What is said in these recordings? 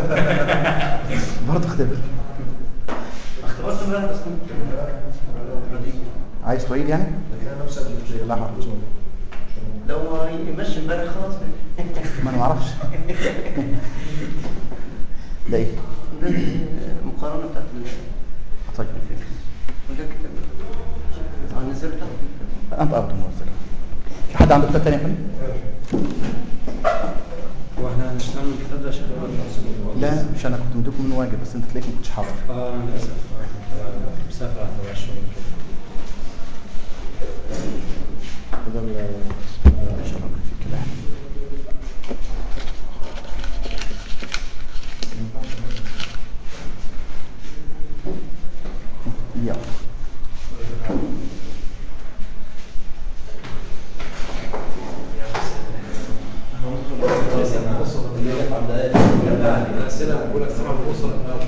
برضه اختبر اختبرت امبارح بس كنت عايز تعيد يعني؟ لا حرج لو ما يمشي امبارح خلاص ما انا ما اعرفش ده ايه؟ ده المقارنه بتاعت ال- طيب الفكر وده كتاب اه نزلتها انت افضل موزع في حد عنده كتاب تاني يا فندم؟ واحنا هنشتغل من الكتاب ده عشان هو النص لا مش انا كنت مديكم من واجب بس انت تلاقيك ما كنتش حاضر اه للاسف آه، مسافر على تبع الشغل ده ال- شرف في كده يلا الاسئله اللي بقول لك سمع بوصل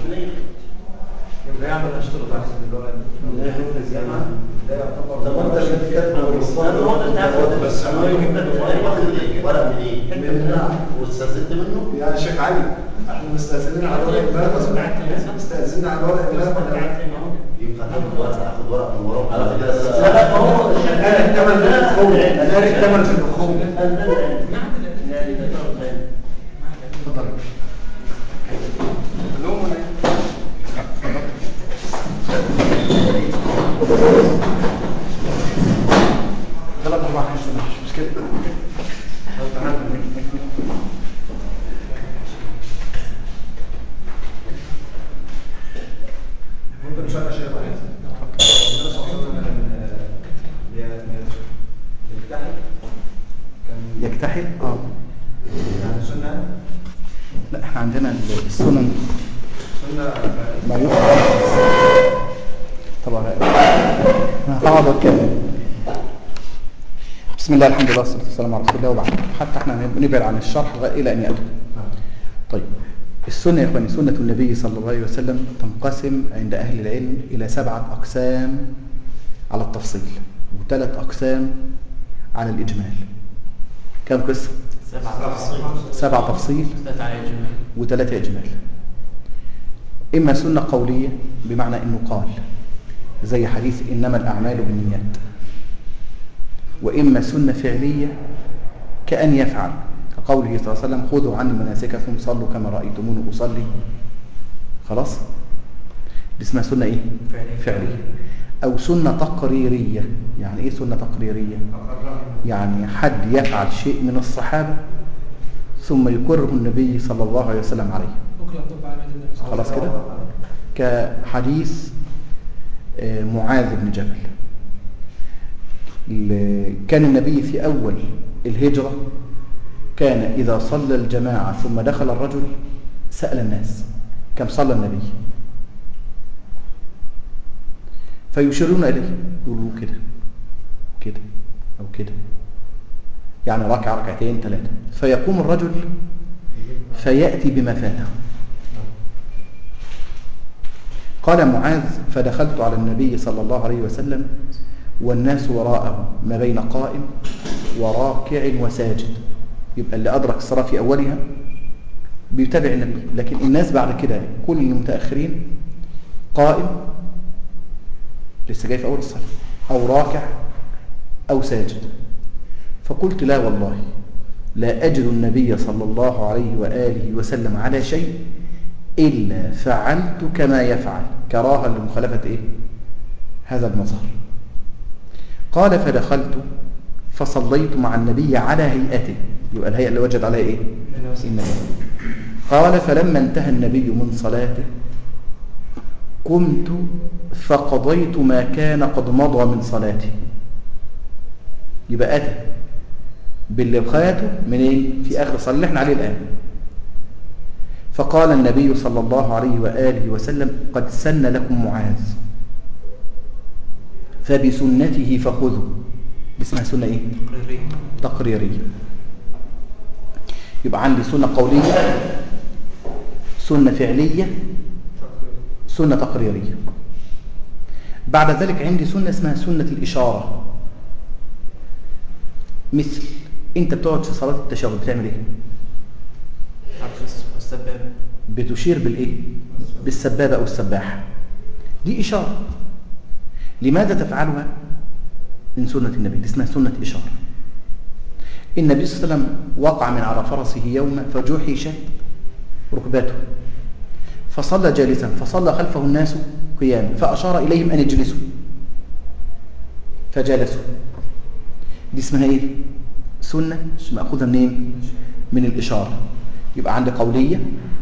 يبقى يعمل اشتغل تحت دلوقتي طب انت اللي بتتكلم بس انا واخد ورق من ايه؟ منها واستاذنت منه؟ يا شيخ علي احنا مستأذنين على ورق امبارح مستأذنين على ورق امبارح ولا يبقى تاخد ورق اخد ورق من وراهم على فكره لا ما هو انا الثمن في الدخول انا الثمن في الدخول اتفضل ثلاث اربع خمس مش مشكله ممكن نسال شيء بعيد النبي صلى الله عليه وسلم كان يلتحق كان يكتحل اه يعني سنه لا احنا عندنا السنن سنه ما يفعل طبعا انا هقعد اتكلم بسم الله الحمد لله والصلاه والسلام على رسول الله وبعد حتى احنا نبعد عن الشرح لغاية- الى ان ياتوا طيب السنه يا اخواني سنه النبي صلى الله عليه وسلم تنقسم عند اهل العلم الى سبعه اقسام على التفصيل وثلاث اقسام على الاجمال كم قسم سبعة سبعة تفصيل ثلاثة على الجمال وثلاثة إجمال إما سنة قولية بمعنى إنه قال زي حديث إنما الأعمال بالنيات وإما سنة فعلية كأن يفعل كقوله صلى الله عليه وسلم خذوا عني مناسككم صلوا كما رأيتموني أصلي خلاص دي اسمها سنة إيه؟ فعلية. فعلية أو سنة تقريرية يعني إيه سنة تقريرية؟ يعني حد يفعل شيء من الصحابة ثم يقره النبي صلى الله عليه وسلم عليه ممكن اطبق على النبي صلى الله خلاص كده كحديث آه، معاذ بن جبل ال- كان النبي في أول الهجرة كان إذا صلى الجماعة ثم دخل الرجل سأل الناس كم صلى النبي فيشيرون إليه يقولوا كده كده أو كده يعني ركعة ركعتين ثلاثة فيقوم الرجل فيأتي بما فاته قال معاذ فدخلت على النبي صلى الله عليه وسلم والناس وراءه ما بين قائم وراكع وساجد يبقى اللي أدرك الصلاة في أولها بيتابع النبي لكن الناس بعد كده كل المتأخرين قائم لسه جاي في أول الصلاة أو راكع أو ساجد فقلت لا والله لا أجد النبي صلى الله عليه وآله وسلم على شيء إلا فعلت كما يفعل كراهة لمخالفة إيه؟ هذا المظهر قال فدخلت فصليت مع النبي على هيئته يبقى الهيئة اللي وجد عليها إيه؟ النبي قال فلما انتهى النبي من صلاته قمت فقضيت ما كان قد مضى من صلاته يبقى أتى باللي بخاته منين في آخر الصلاة اللي احنا عليه الآن فقال النبي صلى الله عليه وآله وسلم قد سن لكم معاذ فبسنته فخذوا دي اسمها سنة ايه تقريرية تقريرية يبقى عندي سنة قولية سنة فعلية سنة تقريرية بعد ذلك عندي سنة اسمها سنة الإشارة مثل انت بتقعد في صلاة التشهد بتعمل ايه حرف السبابة بتشير بالايه بالسبابة أو السباحة دي إشارة لماذا تفعلها من سنة النبي دي اسمها سنة إشارة النبي صلى الله عليه وسلم وقع من على فرسه يوما فجحش ركبته فصلى جالسا فصلى خلفه الناس قياما فأشار إليهم أن يجلسوا فجلسوا دي اسمها ايه سنة مأخوذة منين من الإشارة يبقى عندي قولية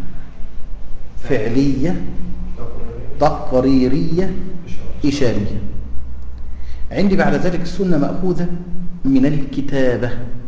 فعلية تقريرية إشارية عندي بعد ذلك السنة مأخوذة من الكتابة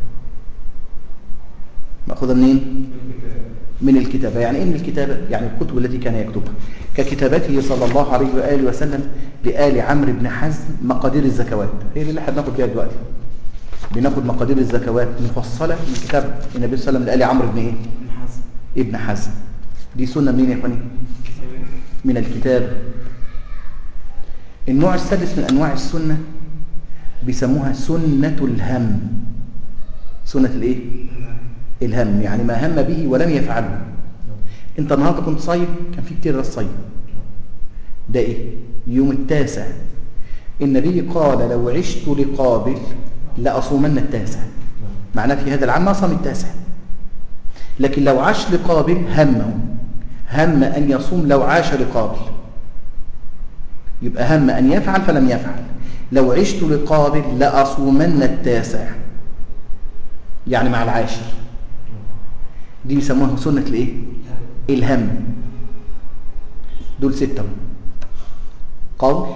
مأخوذة منين من الكتابة يعني إيه من الكتابة يعني الكتب التي كان يكتبها ككتابته صلى الله عليه وآله وسلم لآل عمرو بن حزم مقادير الزكوات هي دي اللي احنا بناخد فيها دلوقتي بناخد مقادير الزكوات مفصلة من كتاب النبي صلى الله عليه وسلم لآل عمرو بن ايه ابن حزم ابن حزم دي سنة منين يا اخواني من الكتاب النوع السادس من أنواع السنة بيسموها سنة الهم سنة الايه الهم يعني ما هم به ولم يفعله انت النهارده كنت صايم كان في كتير ناس صايم ده ايه يوم التاسع النبي قال لو عشت لقابل لأصومن التاسع معناه في هذا العام ما صام التاسع لكن لو عاش لقابل همه هم أن يصوم لو عاش لقابل يبقى هم أن يفعل فلم يفعل لو عشت لقابل لأصومن التاسع يعني مع العاشر دي بيسموها سنة الايه الهم دول ستة قول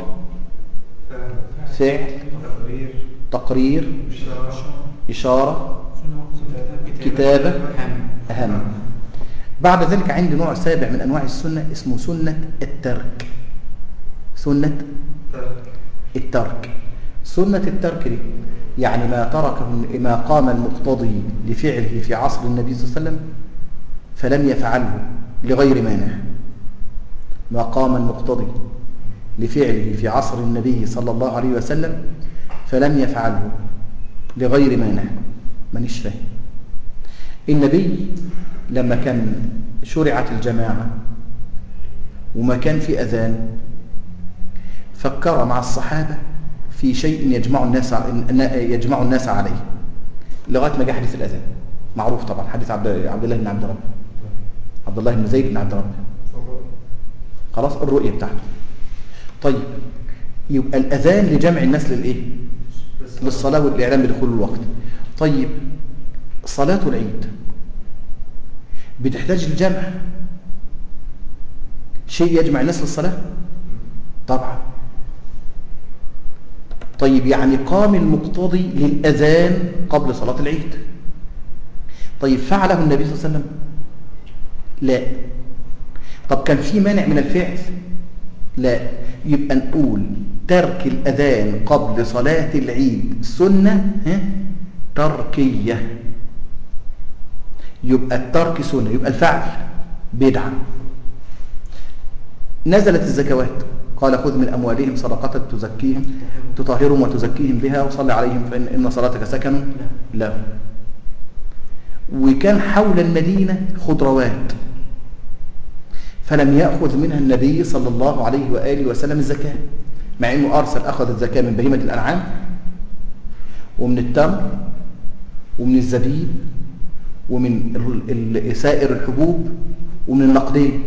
فعل تقرير تقرير إشارة إشارة كتابة أهم بعد ذلك عندي نوع سابع من أنواع السنة اسمه سنة الترك سنة الترك سنة الترك دي يعني ما تركه ما قام المقتضي لفعله في عصر النبي صلى الله عليه وسلم فلم يفعله لغير مانع ما قام المقتضي لفعله في عصر النبي صلى الله عليه وسلم فلم يفعله لغير مانع مانيش فاهم النبي لما كان شرعت الجماعة وما كان في أذان فكر مع الصحابة في شيء يجمع الناس يجمع الناس عليه لغاية ما جاء حديث الأذان معروف طبعا حديث عبد عبد الله بن عبد ربه عبد الله بن زيد بن عبد ربه خلاص الرؤية بتاعته طيب يبقى الأذان لجمع الناس للإيه للصلاة والإعلام بدخول الوقت طيب صلاة العيد بتحتاج الجمع شيء يجمع الناس للصلاة طبعا طيب يعني قام المقتضي للأذان قبل صلاة العيد طيب فعله النبي صلى الله عليه وسلم لا طب كان في مانع من الفعل لا يبقى نقول ترك الأذان قبل صلاة العيد سنة ها؟ تركية يبقى الترك سنة يبقى الفعل بدعة نزلت الزكوات قال خذ من أموالهم صدقة تزكيهم تطهرهم وتزكيهم بها وصل عليهم فإن إن صلاتك سكن لهم وكان حول المدينة خضروات فلم يأخذ منها النبي صلى الله عليه وآله وسلم الزكاة مع أنه أرسل أخذ الزكاة من بهيمة الأنعام ومن التمر ومن الزبيب ومن ال- ال- سائر الحبوب ومن النقدين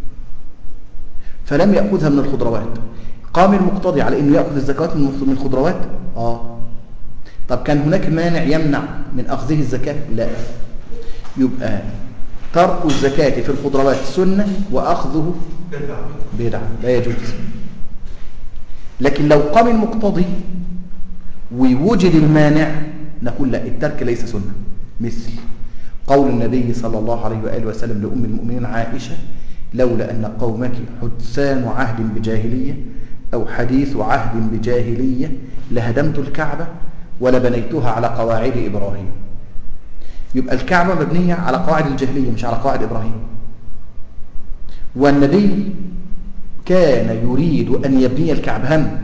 فلم يأخذها من الخضروات قام المقتضي على أنه يأخذ الزكاة من من الخضروات آه طب كان هناك مانع يمنع من أخذه الزكاة لا يبقى ترك الزكاة في الخضروات سنة وأخذه بدعة لا يجوز لكن لو قام المقتضي ووجد المانع نقول لا الترك ليس سنة مثل قول النبي صلى الله عليه وآله وسلم لأم المؤمنين عائشة لولا أن قومك حدثان عهد بجاهلية أو حديث عهد بجاهلية لهدمت الكعبة ولبنيتها على قواعد إبراهيم يبقى الكعبة مبنية على قواعد الجاهلية مش على قواعد إبراهيم والنبي كان يريد أن يبني الكعبة هم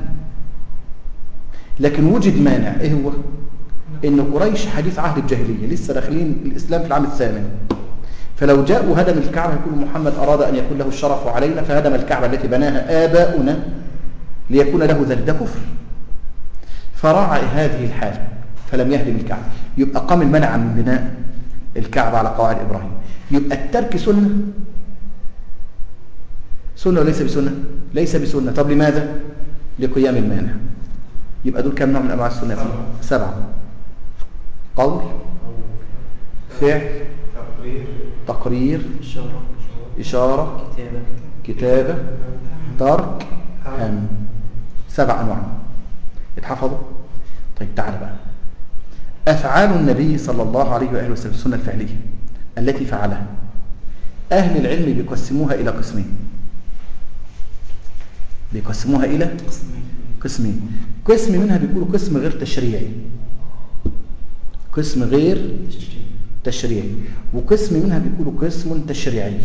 لكن وجد مانع إيه هو؟ إن قريش حديث عهد الجاهلية لسه داخلين الإسلام في العام الثامن فلو جاءوا هدم الكعبة يقول محمد أراد أن يكون له الشرف علينا فهدم الكعبة التي بناها آباؤنا ليكون له ذلك ده كفر فراعى هذه الحالة فلم يهدم الكعبة يبقى قام المنع من بناء الكعبة على قواعد إبراهيم يبقى الترك سنة سنة وليس بسنة ليس بسنة طب لماذا لقيام المانع يبقى دول كم نوع من أنواع السنة فيه سبعة قول فعل تقرير تقرير إشارة إشارة كتابة كتابة ترك هم سبع أنواع اتحفظوا طيب تعال بقى أفعال النبي صلى الله عليه وآله وسلم السنة الفعلية التي فعلها أهل العلم بيقسموها إلى قسمين بيقسموها إلى قسمين قسمين قسم منها بيقولوا قسم غير تشريعي قسم غير تشريع تشريعي وقسم منها بيقولوا قسم تشريعي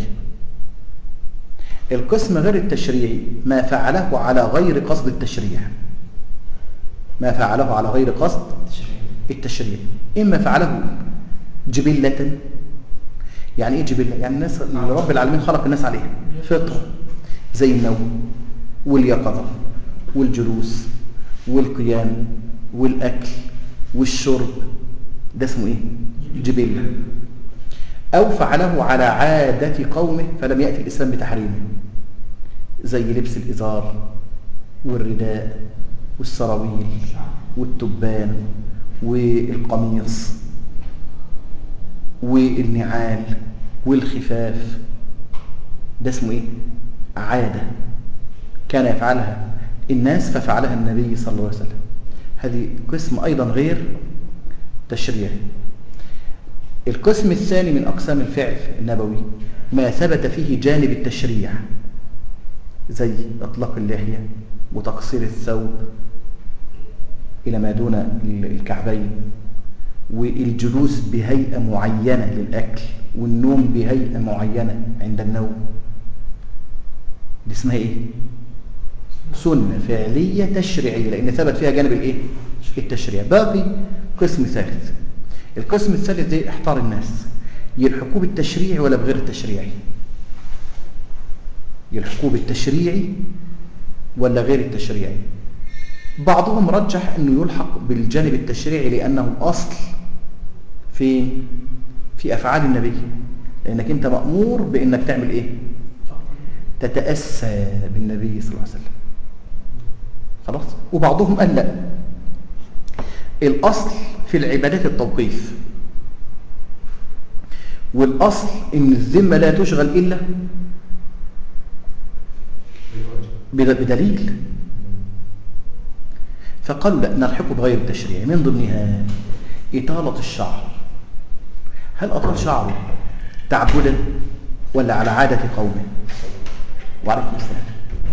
القسم غير التشريعي ما فعله على غير قصد التشريع ما فعله على غير قصد تشريع التشريع إما فعله جبلة يعني إيه جبلة؟ يعني الناس اللي رب العالمين خلق الناس عليها فطرة زي النوم واليقظة والجلوس والقيام والأكل والشرب ده اسمه إيه؟ جبلة أو فعله على عادة قومه فلم يأتي الإسلام بتحريمه زي لبس الإزار والرداء والسراويل والتبان والقميص والنعال والخفاف ده اسمه ايه عادة كان يفعلها الناس ففعلها النبي صلى الله عليه وسلم هذه قسم أيضا غير تشريعي القسم الثاني من أقسام الفعل النبوي ما ثبت فيه جانب التشريع زي إطلاق اللحية وتقصير الثوب إلى ما دون الكعبين والجلوس بهيئة معينة للأكل والنوم بهيئة معينة عند النوم دي اسمها إيه؟ سنة فعلية تشريعية لأن ثبت فيها جانب الإيه؟ التشريع باقي قسم ثالث القسم الثالث ده احتار الناس يلحقوه بالتشريع ولا بغير التشريعي يلحقوه بالتشريعي ولا غير التشريعي بعضهم رجح انه يلحق بالجانب التشريعي لانه اصل فين في افعال النبي لانك انت مامور بانك تعمل ايه تتاسى بالنبي صلى الله عليه وسلم خلاص وبعضهم قال لا الاصل في العبادات التوقيف والاصل ان الذمه لا تشغل الا بدليل فقالوا لا نلحقه بغير التشريع من ضمنها إطالة الشعر هل أطال شعره تعبدا ولا على عادة قومه وعليكم السلام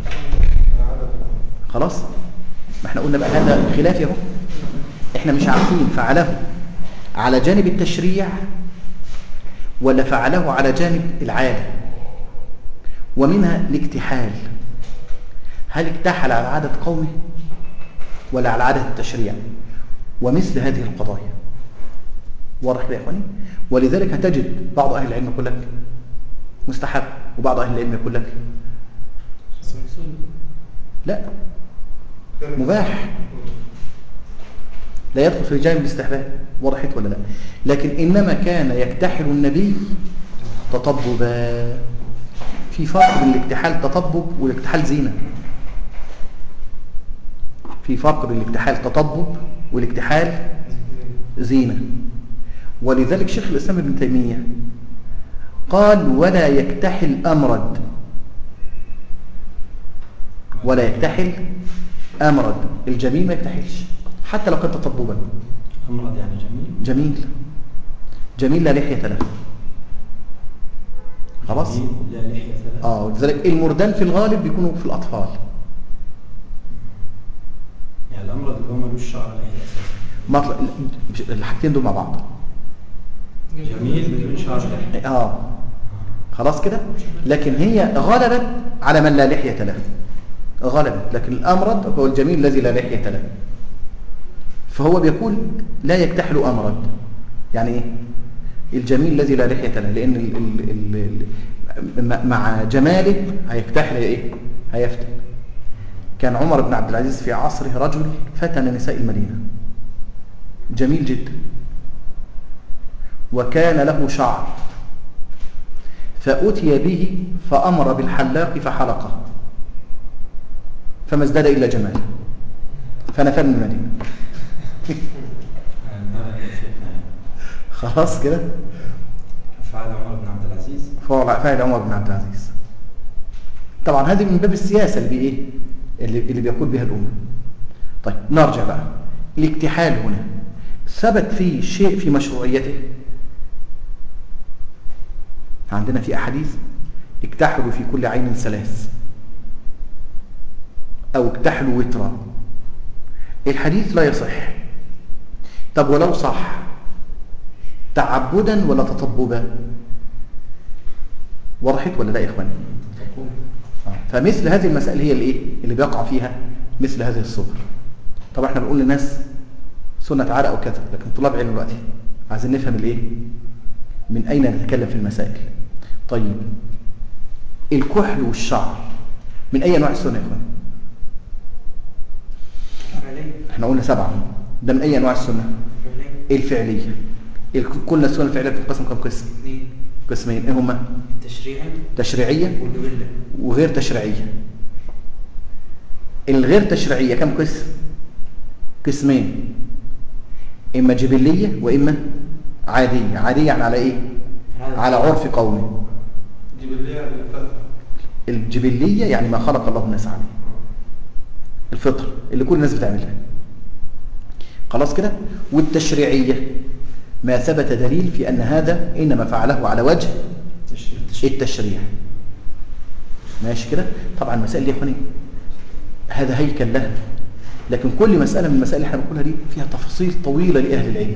خلاص ما احنا قلنا بقى هذا خلاف اهو احنا مش عارفين فعله على جانب التشريع ولا فعله على جانب العادة ومنها الاكتحال هل اكتحل على عادة قومه ولا على عادة التشريع ومثل هذه القضايا واضح كده يا اخواني ولذلك هتجد بعض اهل العلم يقول لك مستحب وبعض اهل العلم يقول لك لا مباح لا يدخل في جانب الاستحباب وضحت ولا لا لكن انما كان يكتحل النبي تطببا في فرق بين الاكتحال تطبب والاكتحال زينه في فرق بين الاكتحال تطبب والاكتحال زينة ولذلك شيخ الإسلام ابن تيمية قال ولا يكتحل أمرد ولا يكتحل أمرد الجميل ما يكتحلش حتى لو كان تطببا أمرض يعني جميل جميل جميل لا لحية له خلاص جميل لا لحية له اه ولذلك المردان في الغالب بيكونوا في الأطفال يعني الأمرض اللي هو ملوش شعر لحية أساسا مطلق الحاجتين دول مع بعض جميل بدون شعر لحية اه خلاص كده لكن هي غلبت على من لا لحية له غلبت لكن الأمرد هو الجميل الذي لا لحية له فهو بيقول لا يكتحل أمرد يعني ايه الجميل الذي لا لحية له لأن ال ال ال ال م- مع جماله هيكتحل إيه هيفتن كان عمر بن عبد العزيز في عصره رجل فتن نساء المدينة جميل جدا وكان له شعر فأتي به فأمر بالحلاق فحلقه فما ازداد إلا جمالا فنفر من المدينة خلاص كده فعل عمر بن عبد العزيز فعل فعل عمر بن عبد العزيز طبعا هذه من باب السياسة اللي بإيه اللي, اللي بيقود بها الأمة طيب نرجع بقى الاكتحال هنا ثبت فيه شيء في مشروعيته عندنا في أحاديث اكتحلوا في كل عين ثلاث أو اكتحلوا وترا الحديث لا يصح طب ولو صح تعبدا ولا تطببا وضحت ولا لا يا اخواني آه. فمثل هذه المسائل هي الايه اللي بيقع فيها مثل هذه الصور طبعا احنا بنقول للناس سنة عرق وكذا لكن طلاب علم دلوقتي عايزين نفهم الايه من اين نتكلم في المسائل طيب الكحل والشعر من اي انواع السنه يا اخوان فعليا احنا قلنا سبعه ده من اي انواع السنه فعليا الفعليه الك- كل السنن الفعليه بتنقسم كم قسم اثنين قسمين ايه هما التشريعي تشريعيه والجبلة وغير تشريعيه الغير تشريعيه كم قسم قسمين اما جبليه واما عاديه عاديه يعني على ايه على عرف قومه جبلية الفتح الجبليه يعني ما خلق الله الناس عليه الفطر اللي كل الناس بتعملها خلاص كده والتشريعيه ما ثبت دليل في ان هذا انما فعله على وجه التشريع ماشي كده طبعا المسائل دي يا اخواني هذا هيكل لها لكن كل مسألة من المسائل اللي احنا بنقولها دي فيها تفاصيل طويلة لأهل العلم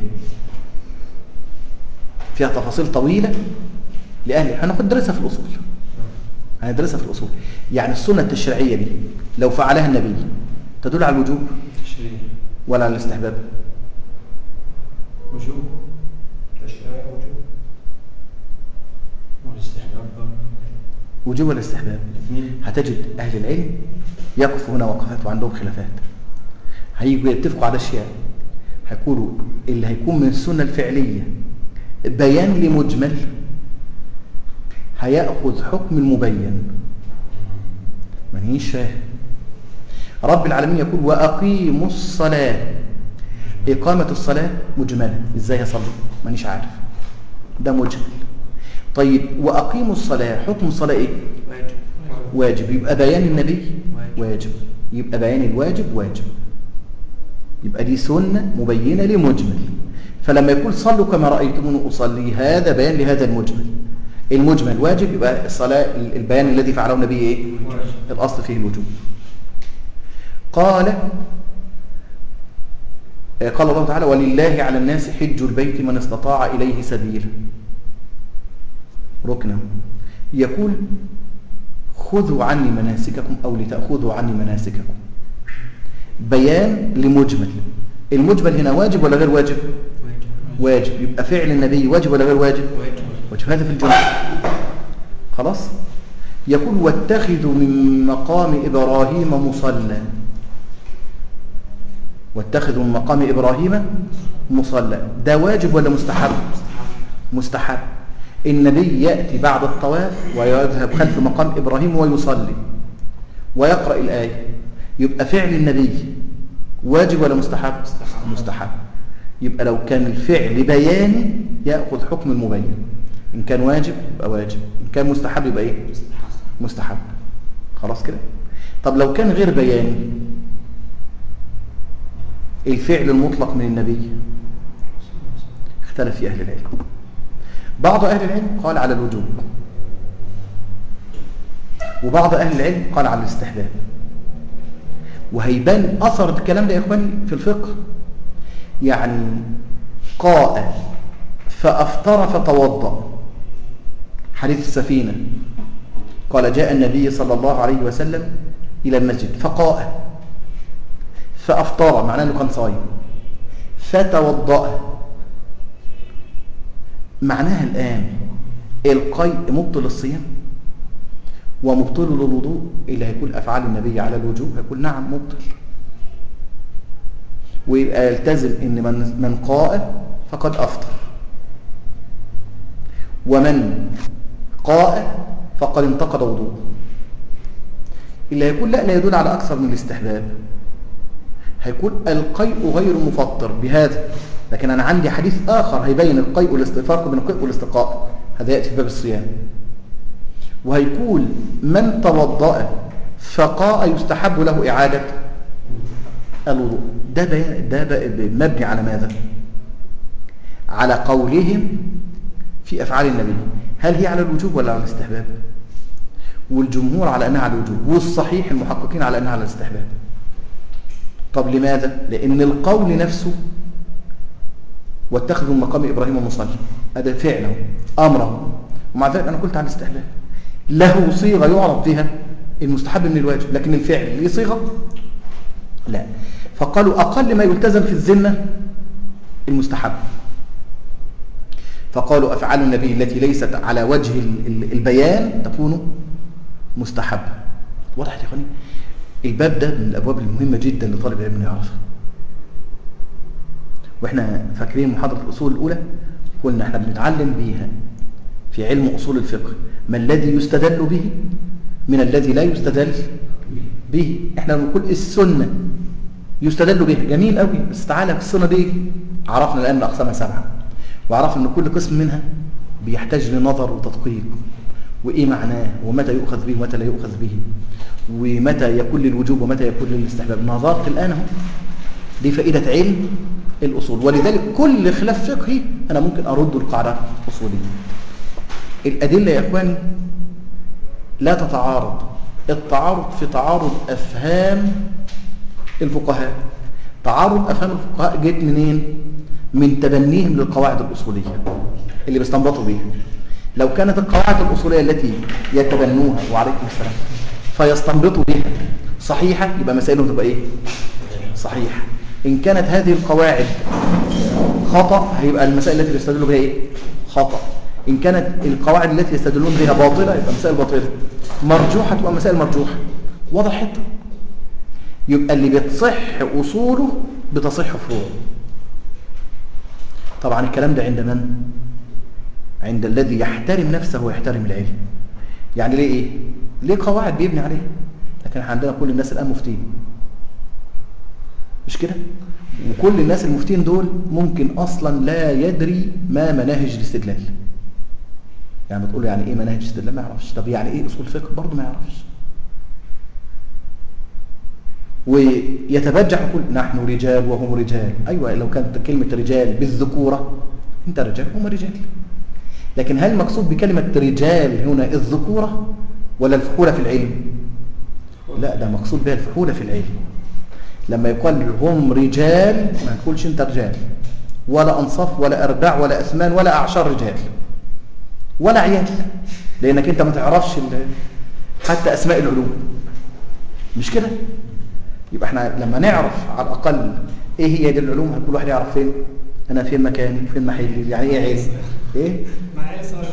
فيها تفاصيل طويلة لأهل هناخد درسها في الأصول هندرسها في الأصول يعني السنة التشريعية دي لو فعلها النبي تدل على الوجوب تشريع ولا على الاستحباب وجوب تشريع وجوب والاستحباب وجوب ولا استحباب الاثنين هتجد أهل العلم يقفوا هنا وقفات وعندهم خلافات هيجوا يتفقوا على أشياء هيقولوا اللي هيكون من السنة الفعلية بيان لمجمل هيأخذ حكم المبين مانيش فاهم رب العالمين يقول وأقيموا الصلاة إقامة الصلاة مجملة إزاي هصلي مانيش عارف ده مجمل طيب وأقيموا الصلاة حكم الصلاة إيه واجب واجب يبقى بيان النبي واجب. واجب يبقى بيان الواجب واجب يبقى دي سنة مبينة لمجمل فلما يقول صلوا كما رأيتموني أصلي هذا بيان لهذا المجمل المجمل واجب يبقى الصلاة البيان الذي فعله النبي إيه الأصل فيه الوجوب قال قال الله تعالى ولله على الناس حج البيت من استطاع إليه سبيلا ركنا يقول خذوا عني مناسككم أو لتأخذوا عني مناسككم بيان لمجمل المجمل هنا واجب ولا غير واجب واجب واجب يبقى فعل النبي واجب ولا غير واجب واجب واجب هذا في الجملة خلاص يقول واتخذوا من مقام إبراهيم مصلى واتخذوا من مقام إبراهيم مصلى ده واجب ولا مستحب مستحب النبي يأتي بعد الطواف ويذهب خلف مقام إبراهيم ويصلي ويقرأ الآية يبقى فعل النبي واجب ولا مستحب مستحب. مستحب يبقى لو كان الفعل بياني يأخذ حكم المبين إن كان واجب يبقى واجب إن كان مستحب يبقى إيه مستحب خلاص كده طب لو كان غير بياني الفعل المطلق من النبي اختلف في أهل العلم بعض أهل العلم قال على الوجوب وبعض أهل العلم قال على الاستحباب وهيبان أثر الكلام ده يا إخواني في الفقه يعني قاء فأفطر فتوضأ حديث السفينة قال جاء النبي صلى الله عليه وسلم إلى المسجد فقاء فأفطر معناه أنه كان صايم فتوضأ معناها الآن القيء مبطل الصيام ومبطل للوضوء اللي هيكون أفعال النبي على الوجوب هيقول نعم مبطل ويبقى يلتزم ان من من قاء فقد افطر ومن قاء فقد انتقد وضوءه اللي هيكون لا لا يدل على اكثر من الاستحباب هيكون القيء غير مفطر بهذا لكن انا عندي حديث اخر هيبين القيء والاستفاق بين القيء والاستقاء هذا ياتي في باب الصيام وهيكون من توضأ فقاء يستحب له اعاده الوضوء ده بيان ده بقى- مبني على ماذا على قولهم في افعال النبي هل هي على الوجوب ولا على الاستحباب والجمهور على انها على الوجوب والصحيح المحققين على انها على الاستحباب طب لماذا لان القول نفسه واتخذوا من مقام ابراهيم مصلى هذا فعله امره ومع ذلك انا قلت على الاستحباب له صيغه يعرف بها المستحب من الواجب لكن الفعل ليه صيغه لا فقالوا أقل ما يلتزم في الذمة المستحب فقالوا أفعال النبي التي ليست على وجه ال- ال- البيان تكون مستحبة واضح يا اخواني الباب ده من الأبواب المهمة جدا لطالب العلم انه يعرفها واحنا فاكرين محاضرة الأصول الأولى قلنا احنا بنتعلم بيها في علم أصول الفقه ما الذي يستدل به من الذي لا يستدل به احنا بنقول السنة يستدل بها جميل قوي بس تعالى في السنة دي عرفنا الآن أقسامها سبعة وعرفنا أن كل قسم منها بيحتاج لنظر وتدقيق وإيه معناه ومتى يؤخذ به ومتى لا يؤخذ به ومتى يكون للوجوب ومتى يكون للاستحباب نظرت الآن اهو دي فائدة علم الأصول ولذلك كل خلاف فقهي أنا ممكن أرد القاعدة الأصولية الأدلة يا إخواني لا تتعارض التعارض في تعارض أفهام الفقهاء تعارض أفهام الفقهاء جت منين؟ من تبنيهم للقواعد الأصولية اللي بيستنبطوا بيها لو كانت القواعد الأصولية التي يتبنوها وعليكم السلام فيستنبطوا بها صحيحة يبقى مسائلهم تبقى إيه؟ صحيحة إن كانت هذه القواعد خطأ هيبقى المسائل التي يستدلوا بها إيه؟ خطأ إن كانت القواعد التي يستدلون بها باطلة يبقى مسائل باطلة مرجوحة تبقى مسائل مرجوحة واضح حتى يبقى اللي بتصح أصوله بتصح فروعه طبعا الكلام ده عند من؟ عند الذي يحترم نفسه ويحترم العلم يعني ليه ايه؟ ليه قواعد بيبني عليها لكن احنا عندنا كل الناس الآن مفتين مش كده؟ وكل الناس المفتين دول ممكن أصلا لا يدري ما مناهج الاستدلال يعني بتقول له يعني ايه مناهج الاستدلال ما يعرفش طب يعني ايه اصول فقه برضه ما يعرفش ويتبجح يقول نحن رجال وهم رجال أيوة لو كانت كلمة رجال بالذكورة أنت رجال هم رجال لكن هل المقصود بكلمة رجال هنا الذكورة ولا الفحولة في العلم لا ده مقصود بها الفحولة في العلم لما يقال هم رجال ما نقولش انت رجال ولا أنصاف ولا أرباع ولا أثمان ولا أعشار رجال ولا عيال لأنك أنت ما تعرفش ال- حتى أسماء العلوم مش كده يبقى احنا لما نعرف على الأقل ايه هي دي العلوم كل واحد يعرف فين انا فين مكاني فين محلي يعني ايه علم ايه معايا سؤال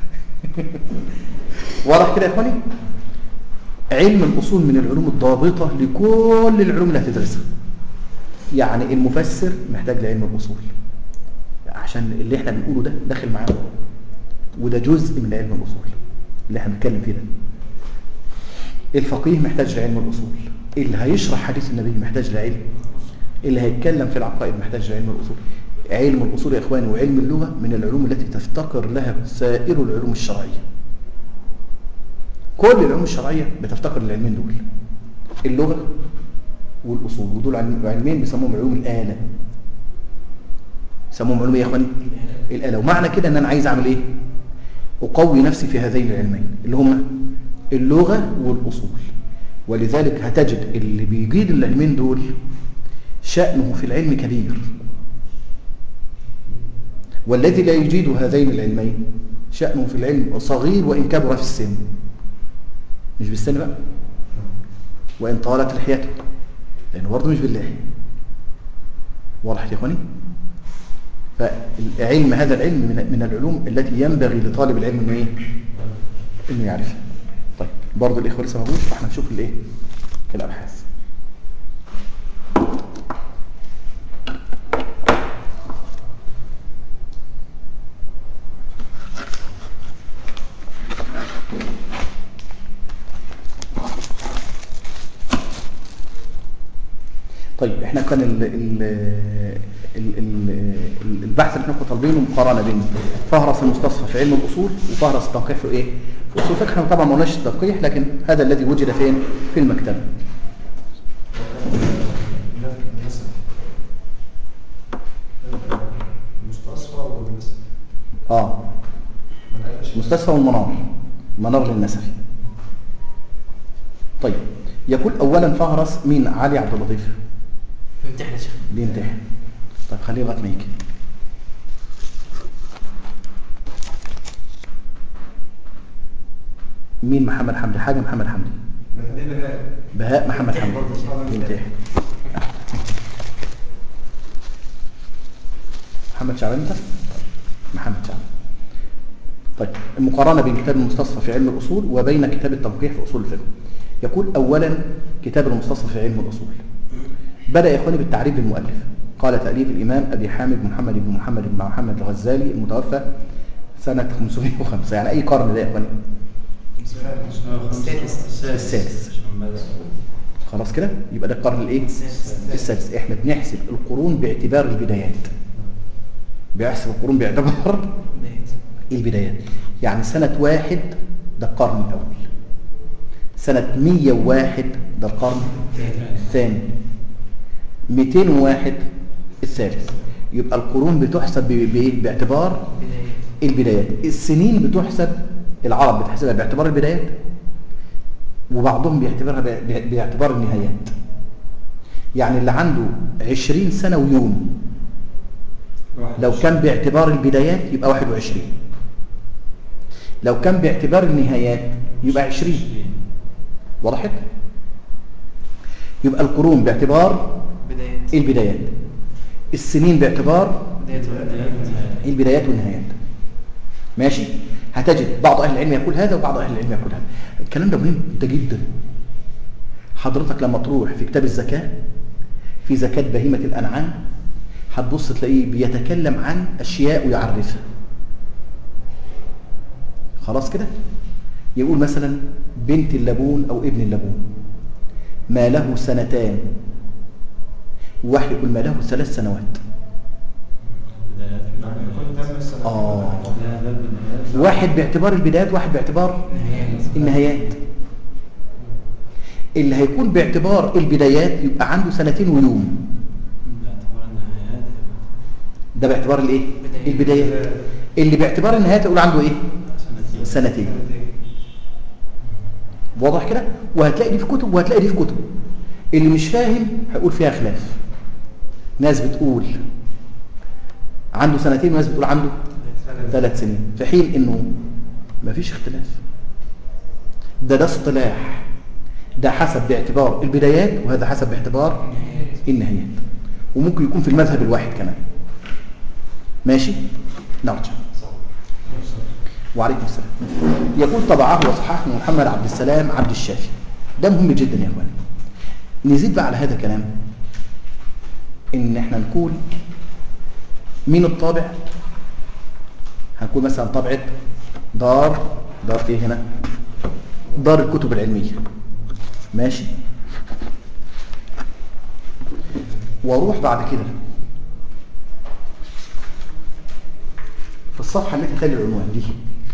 واضح كده يا اخواني علم الاصول من العلوم الضابطه لكل العلوم اللي هتدرسها يعني المفسر محتاج لعلم الاصول عشان اللي احنا بنقوله ده داخل معانا وده جزء من علم الاصول اللي احنا بنتكلم فيه ده الفقيه محتاج لعلم الاصول اللي هيشرح حديث النبي محتاج لعلم اللي هيتكلم في العقائد محتاج لعلم الاصول علم الاصول يا اخواني وعلم اللغه من العلوم التي تفتقر لها سائر العلوم الشرعيه كل العلوم الشرعيه بتفتقر للعلمين دول اللغه والاصول ودول علم- علمين بيسموهم علوم الاله يسموهم علوم ايه يا اخواني الاله ومعنى كده ان انا عايز اعمل ايه اقوي نفسي في هذين العلمين اللي هما اللغه والاصول ولذلك هتجد اللي بيجيد العلمين دول شأنه في العلم كبير والذي لا يجيد هذين العلمين شأنه في العلم صغير وإن كبر في السن مش بالسن بقى وإن طالت لحيته لأنه برضه مش بالله واضح يا إخواني فالعلم هذا العلم من من العلوم التي ينبغي لطالب العلم انه ايه انه يعرفها طيب برضه الاخوه لسه ما جوش فاحنا نشوف الايه الابحاث طيب احنا كان ال ال ال ال البحث اللي احنا كنا طالبينه مقارنه بين فهرس المستصفى في علم الاصول وفهرس التنقيح في ايه؟ في اصول الفقه احنا طبعا ما قلناش التنقيح لكن هذا الذي وجد فين؟ في المكتبه. المستصفى والنسب اه ما لقيتش مستشفى والمنار منار للنسفي طيب يقول اولا فهرس مين علي عبد اللطيف امتحن يا شيخ بيمتحن طيب خليه لغايه ما يجي مين محمد حمدي حاجه محمد حمدي من دي بهاء بهاء محمد حمدي بيمتحن محمد شعبان انت محمد شعبان طيب المقارنة بين كتاب المستصفى في علم الأصول وبين كتاب التنقيح في أصول الفقه يقول أولا كتاب المستصفى في علم الأصول بدأ يا إخواني بالتعريف للمؤلف قال تأليف الإمام أبي حامد محمد بن محمد بن محمد الغزالي المتوفى سنة 505 يعني أي قرن ده يا إخواني السادس السادس خلاص كده يبقى ده القرن الايه السادس احنا بنحسب القرون باعتبار البدايات بيحسب القرون باعتبار البدايات يعني سنة واحد ده القرن الأول سنة 101 ده القرن الثاني 201 الثالث يبقى القرون بتحسب ب- ب- باعتبار البدايات السنين بتحسب العرب بتحسبها باعتبار البدايات وبعضهم بيعتبرها ب- ب- باعتبار النهايات يعني اللي عنده 20 سنة ويوم لو كان باعتبار البدايات يبقى 21 لو كان باعتبار النهايات يبقى 20 وضحت يبقى القرون باعتبار بدايات البدايات السنين باعتبار بدايات البدايات والنهايات ماشي هتجد بعض اهل العلم يقول هذا وبعض اهل العلم يقول هذا الكلام ده مهم ده جدا حضرتك لما تروح في كتاب الزكاة في زكاة بهيمة الأنعام هتبص تلاقيه بيتكلم عن أشياء ويعرفها خلاص كده يقول مثلا بنت اللبون أو ابن اللبون ما له سنتان واحد يقول ما له ثلاث سنوات آه واحد باعتبار البدايات واحد باعتبار النهايات اللي هيكون باعتبار البدايات يبقى عنده سنتين ويوم ده باعتبار الايه البدايات اللي باعتبار النهايات يقول عنده ايه سنتين واضح كده وهتلاقي دي في كتب وهتلاقي دي في كتب اللي مش فاهم هيقول فيها خلاف ناس بتقول عنده سنتين وناس بتقول عنده ثلاث سنين في حين انه مفيش اختلاف ده ده اصطلاح ده حسب باعتبار البدايات وهذا حسب باعتبار النهايات وممكن يكون في المذهب الواحد كمان ماشي نرجع وعليكم السلام يقول طبعه وصححه محمد عبد السلام عبد الشافي ده مهم جدا يا اخوان نزيد بقى على هذا الكلام ان احنا نقول مين الطابع هنقول مثلا طبعة دار دار ايه هنا دار الكتب العلمية ماشي واروح بعد كده في الصفحة اللي تخلي العنوان دي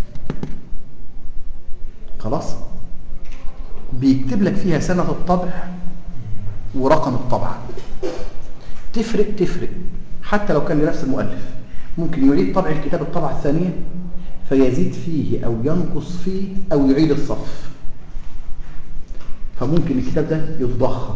خلاص بيكتب لك فيها سنة الطبع ورقم الطبعة تفرق تفرق حتى لو كان لنفس المؤلف ممكن يريد طبع الكتاب الطبعة الثانية فيزيد فيه أو ينقص فيه أو يعيد الصف فممكن الكتاب ده يتضخم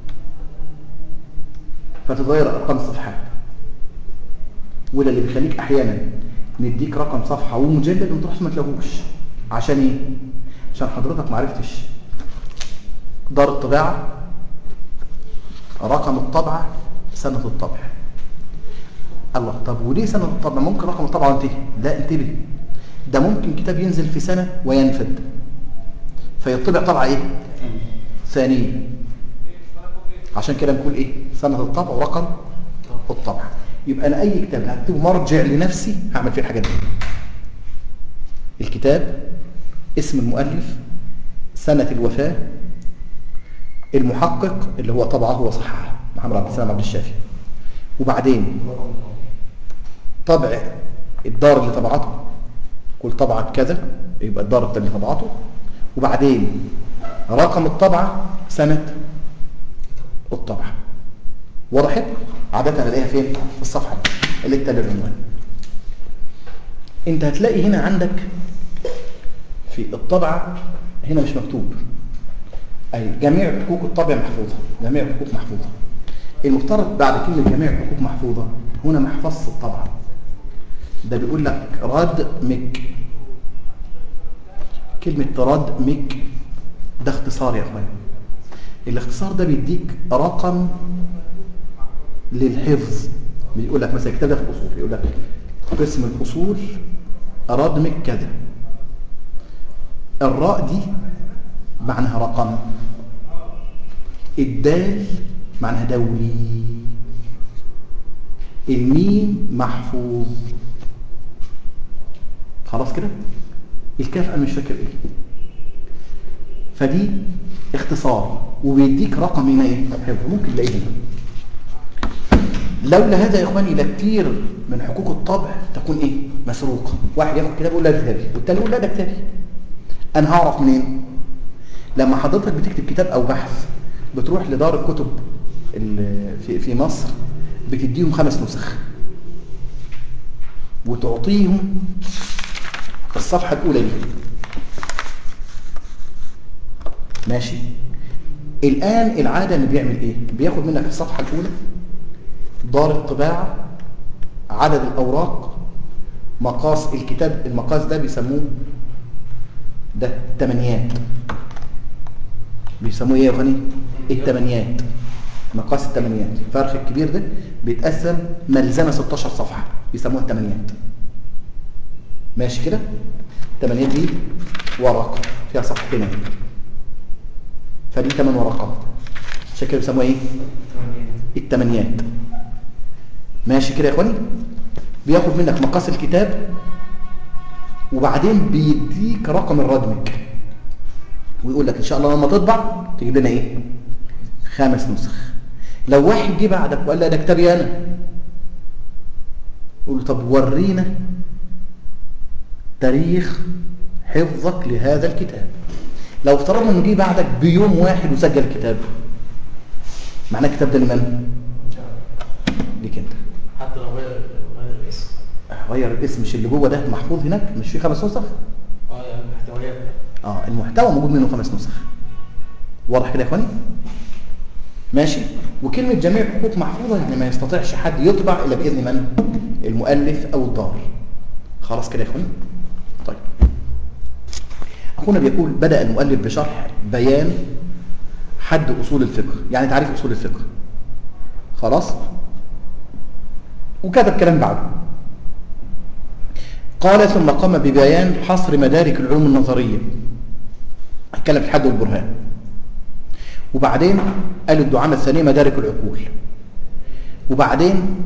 فتتغير أرقام الصفحات وده اللي بيخليك أحيانا نديك رقم صفحة ومجلد وانت تروح ما تلاقوش عشان ايه؟ عشان حضرتك ما عرفتش دار الطباعة رقم الطبعة سنة الطبع الله طب وليه سنة الطبع ممكن رقم الطبعة وانتهي لا انتبه ده ممكن كتاب ينزل في سنة وينفد فيطبع طبعة ايه ثانية عشان كده نقول ايه سنة الطبع ورقم الطبع يبقى انا اي كتاب هكتبه مرجع لنفسي هعمل فيه الحاجات دي الكتاب اسم المؤلف سنة الوفاة المحقق اللي هو طبعه وصححه محمد عبد السلام عبد الشافي وبعدين طبع الدار اللي طبعته كل طبعة كذا يبقى الدار اللي طبعته وبعدين رقم الطبعة سنة الطبعة وضحت عادة الاقيها فين في الصفحة دي اللي تتابع العنوان انت هتلاقي هنا عندك في الطبعة هنا مش مكتوب أي جميع حقوق الطبع محفوظة جميع الحقوق محفوظة المفترض بعد كلمة جميع الحقوق محفوظة هنا محفظ الطبعة ده بيقول لك راد مك كلمة راد مك ده اختصار يا اخوان الاختصار ده بيديك رقم للحفظ بيقول لك مثلا كتاب ده في الاصول يقول لك قسم الاصول رادمك كذا الراء دي معناها رقم الدال معناها دولي الميم محفوظ خلاص كده الكاف انا مش فاكر ايه فدي اختصار وبيديك رقم هنا ايه حفظ ممكن تلاقيه هنا لولا هذا يا اخواني لكتير من حقوق الطبع تكون ايه مسروقه واحد ياخد كتاب يقول لا ده كتابي والتاني يقول لا ده كتابي انا هعرف منين لما حضرتك بتكتب كتاب او بحث بتروح لدار الكتب ال- في في مصر بتديهم خمس نسخ وتعطيهم الصفحه الاولى دي ماشي الان العاده اللي بيعمل ايه بياخد منك الصفحه الاولى دار الطباعة عدد الأوراق مقاس الكتاب المقاس ده بيسموه ده التمنيات بيسموه ايه يا اخواني التمنيات مقاس التمنيات الفرخ الكبير ده بيتقسم ملزمة 16 صفحة بيسموها التمنيات ماشي كده التمنيات دي ورقة فيها صفحتين اهي. فدي 8 ورقات عشان كده بيسموها ايه التمنيات ماشي كده يا اخواني بياخد منك مقاس الكتاب وبعدين بيديك رقم الردمك ويقول لك ان شاء الله لما تطبع تجيب لنا ايه خمس نسخ لو واحد جه بعدك وقال لا ده كتابي انا يقول له طب ورينا تاريخ حفظك لهذا الكتاب لو افترضنا انه جه بعدك بيوم واحد وسجل الكتاب معناه الكتاب ده لمن ليك انت حتى لو غير غير الاسم غير الاسم مش اللي جوه ده محفوظ هناك مش فيه خمس نسخ اه يعني المحتويات اه المحتوى موجود منه خمس نسخ واضح كده يا اخواني ماشي وكلمة جميع حقوق محفوظة يعني ما يستطيعش حد يطبع إلا بإذن من المؤلف أو الدار خلاص كده يا اخواني طيب أخونا بيقول بدأ المؤلف بشرح بيان حد أصول الفقه يعني تعريف أصول الفقه خلاص وكتب كلام بعده قال ثم قام ببيان حصر مدارك العلوم النظرية اتكلم في الحد والبرهان وبعدين قال الدعامة الثانية مدارك العقول وبعدين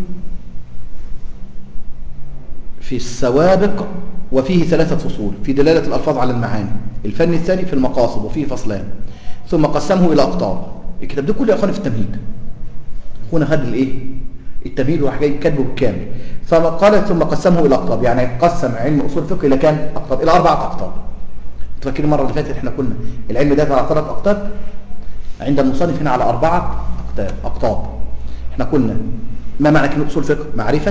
في السوابق وفيه ثلاثة فصول في دلالة الألفاظ على المعاني الفن الثاني في المقاصد وفيه فصلان ثم قسمه إلى أقطاب الكتاب ده كله يا أخواني في التمهيد هنا خد الإيه التمهيد وراح جاي كاتبه بالكامل فقال ثم قسمه إلى أقطاب يعني قسم علم أصول الفقه إلى كام أقطاب إلى أربعة أقطاب فاكرين المرة اللي فاتت احنا كنا العلم ده على ثلاث أقطاب عند المصنف هنا على أربعة أقطاب أقطاب احنا كنا ما معنى كلمة أصول فقه معرفة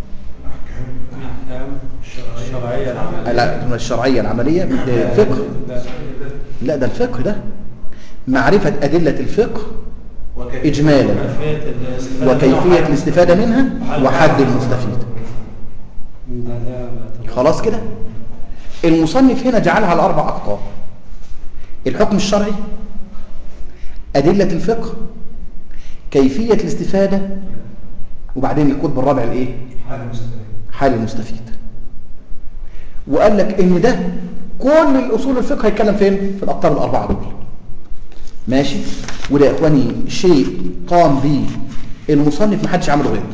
احكام الشرعيه العمليه لا الشرعية العملية فقه لا ده الفقه ده معرفة أدلة الفقه إجمالا وكيفية الاستفادة منها وحد المستفيد خلاص كده المصنف هنا جعلها على أربع أقطاب الحكم الشرعي أدلة الفقه كيفية الاستفادة وبعدين القطب الرابع الايه حال المستفيد حال المستفيد وقال لك ان ده كل الاصول الفقه هيتكلم فين في الاقطار الاربعه دول ماشي وده يا اخواني شيء قام به المصنف ما حدش عمله غيره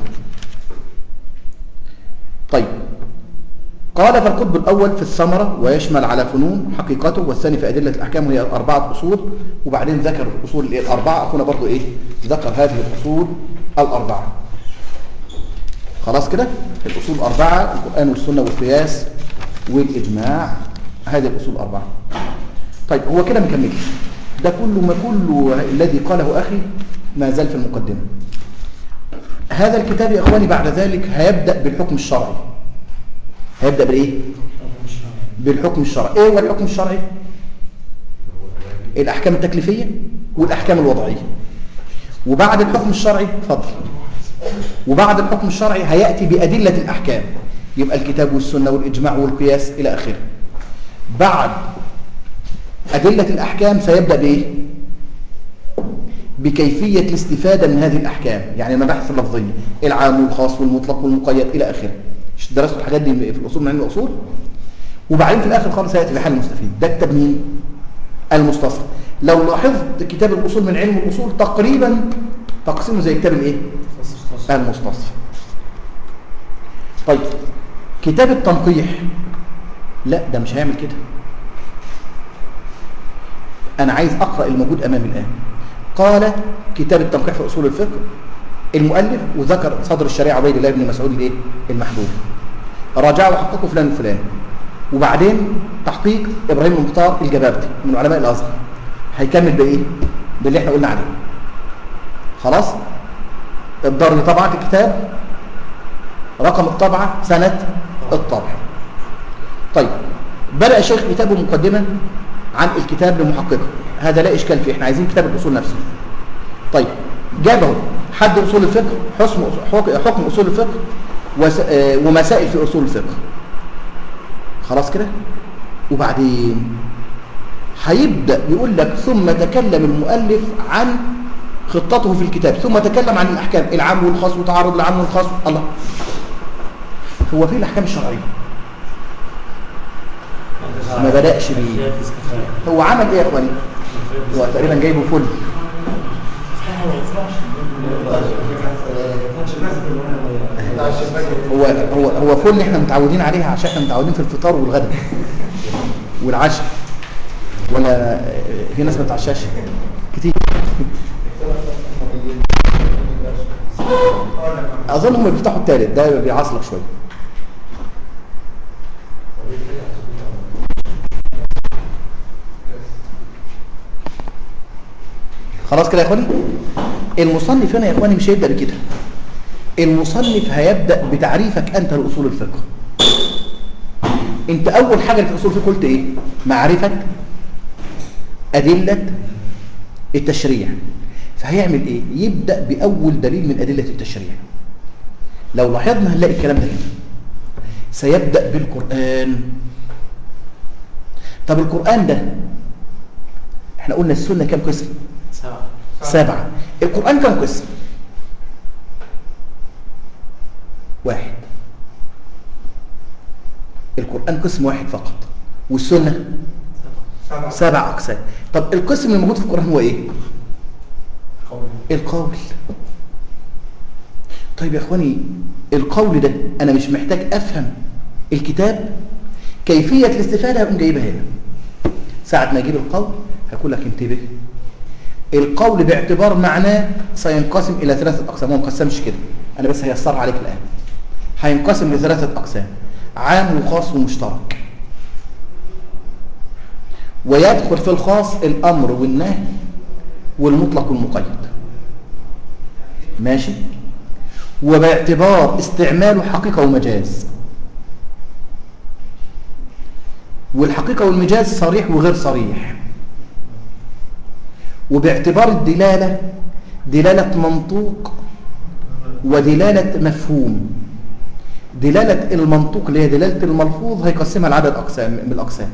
طيب قال فالقطب الأول في الثمرة ويشمل على فنون حقيقته والثاني في أدلة الأحكام وهي أربعة أصول وبعدين ذكر الأصول الإيه؟ الأربعة أخونا برضو إيه ذكر هذه الأصول الأربعة خلاص كده الأصول الأربعة القرآن والسنة والقياس والإجماع هذه الأصول الأربعة طيب هو كده مكمل ده كله ما كله الذي قاله أخي ما زال في المقدمة هذا الكتاب يا إخواني بعد ذلك هيبدأ بالحكم الشرعي هيبدأ بالإيه؟ بالحكم الشرعي إيه هو الحكم الشرعي؟ الأحكام التكليفية والأحكام الوضعية وبعد الحكم الشرعي اتفضل وبعد الحكم الشرعي هيأتي بأدلة الأحكام يبقى الكتاب والسنة والإجماع والقياس إلى آخره بعد أدلة الأحكام سيبدأ بإيه؟ بكيفية الاستفادة من هذه الأحكام يعني المباحث اللفظية العام والخاص والمطلق والمقيد إلى آخره مش درستوا الحاجات دي في الأصول من علم الأصول وبعدين في الآخر خالص هيأتي بحال المستفيد ده كتاب مين؟ المستصفى لو لاحظت كتاب الأصول من علم الأصول تقريبا تقسيمه زي كتاب الإيه؟ المستصفى طيب كتاب التنقيح لا ده مش هيعمل كده أنا عايز أقرأ الموجود أمامي الآن قال كتاب التنقيح في أصول الفقه المؤلف وذكر صدر الشريعة عبيد الله بن مسعود الايه المحبوب راجعه وحققه فلان الفلاني وبعدين تحقيق إبراهيم المختار الجبابتي من علماء الأزهر هيكمل بإيه باللي احنا قلنا عليه خلاص الدار اللي طبعت الكتاب رقم الطبعة سنة الطبع طيب بدأ الشيخ كتابه مقدمة عن الكتاب لمحققه هذا لا إشكال فيه احنا عايزين كتاب الأصول نفسه طيب جابه حد أصول الفقه حكم حكم أصول الفقه وس... آه ومسائل في أصول الفقه خلاص كده وبعدين هيبدأ يقول لك ثم تكلم المؤلف عن خطته في الكتاب ثم تكلم عن الأحكام العام والخاص وتعارض العام والخاص الله هو فين الأحكام الشرعية ما بدأش بيه هو عمل ايه يا اخواني هو تقريبا جايبه فل هو هو هو فل احنا متعودين عليها عشان احنا متعودين في الفطار والغداء والعشاء ولا في ناس ما بتعشاش كتير اظن هم بيفتحوا الثالث ده بيعصلك شويه خلاص كده يا اخواني المصنف هنا يا اخواني مش هيبدا بكده المصنف هيبدا بتعريفك انت لاصول الفقه انت اول حاجه في اصول الفقه قلت ايه معرفه ادله التشريع فهيعمل ايه يبدا باول دليل من ادله التشريع لو لاحظنا هنلاقي الكلام ده كده سيبدا بالقران طب القران ده احنا قلنا السنه كام قسم سبعة سبعة القرآن كم قسم واحد القرآن قسم واحد فقط والسنة سبعة سبع أقسام طب القسم اللي موجود في القرآن هو إيه قول القول طيب يا إخواني القول ده أنا مش محتاج أفهم الكتاب كيفية الاستفادة هقوم جايبها هنا ساعة ما أجيب القول هقول لك انتبه القول باعتبار معناه سينقسم إلى ثلاثة أقسام هو ما انقسمش كده أنا بس هيسر عليك الآن هينقسم لثلاثة أقسام عام وخاص ومشترك ويدخل في الخاص الأمر والنهي والمطلق والمقيد ماشي وباعتبار استعماله حقيقة ومجاز والحقيقة والمجاز صريح وغير صريح وباعتبار الدلالة دلالة منطوق ودلالة مفهوم دلالة المنطوق اللي هي دلالة الملفوظ هيقسمها لعدد أقسام من الأقسام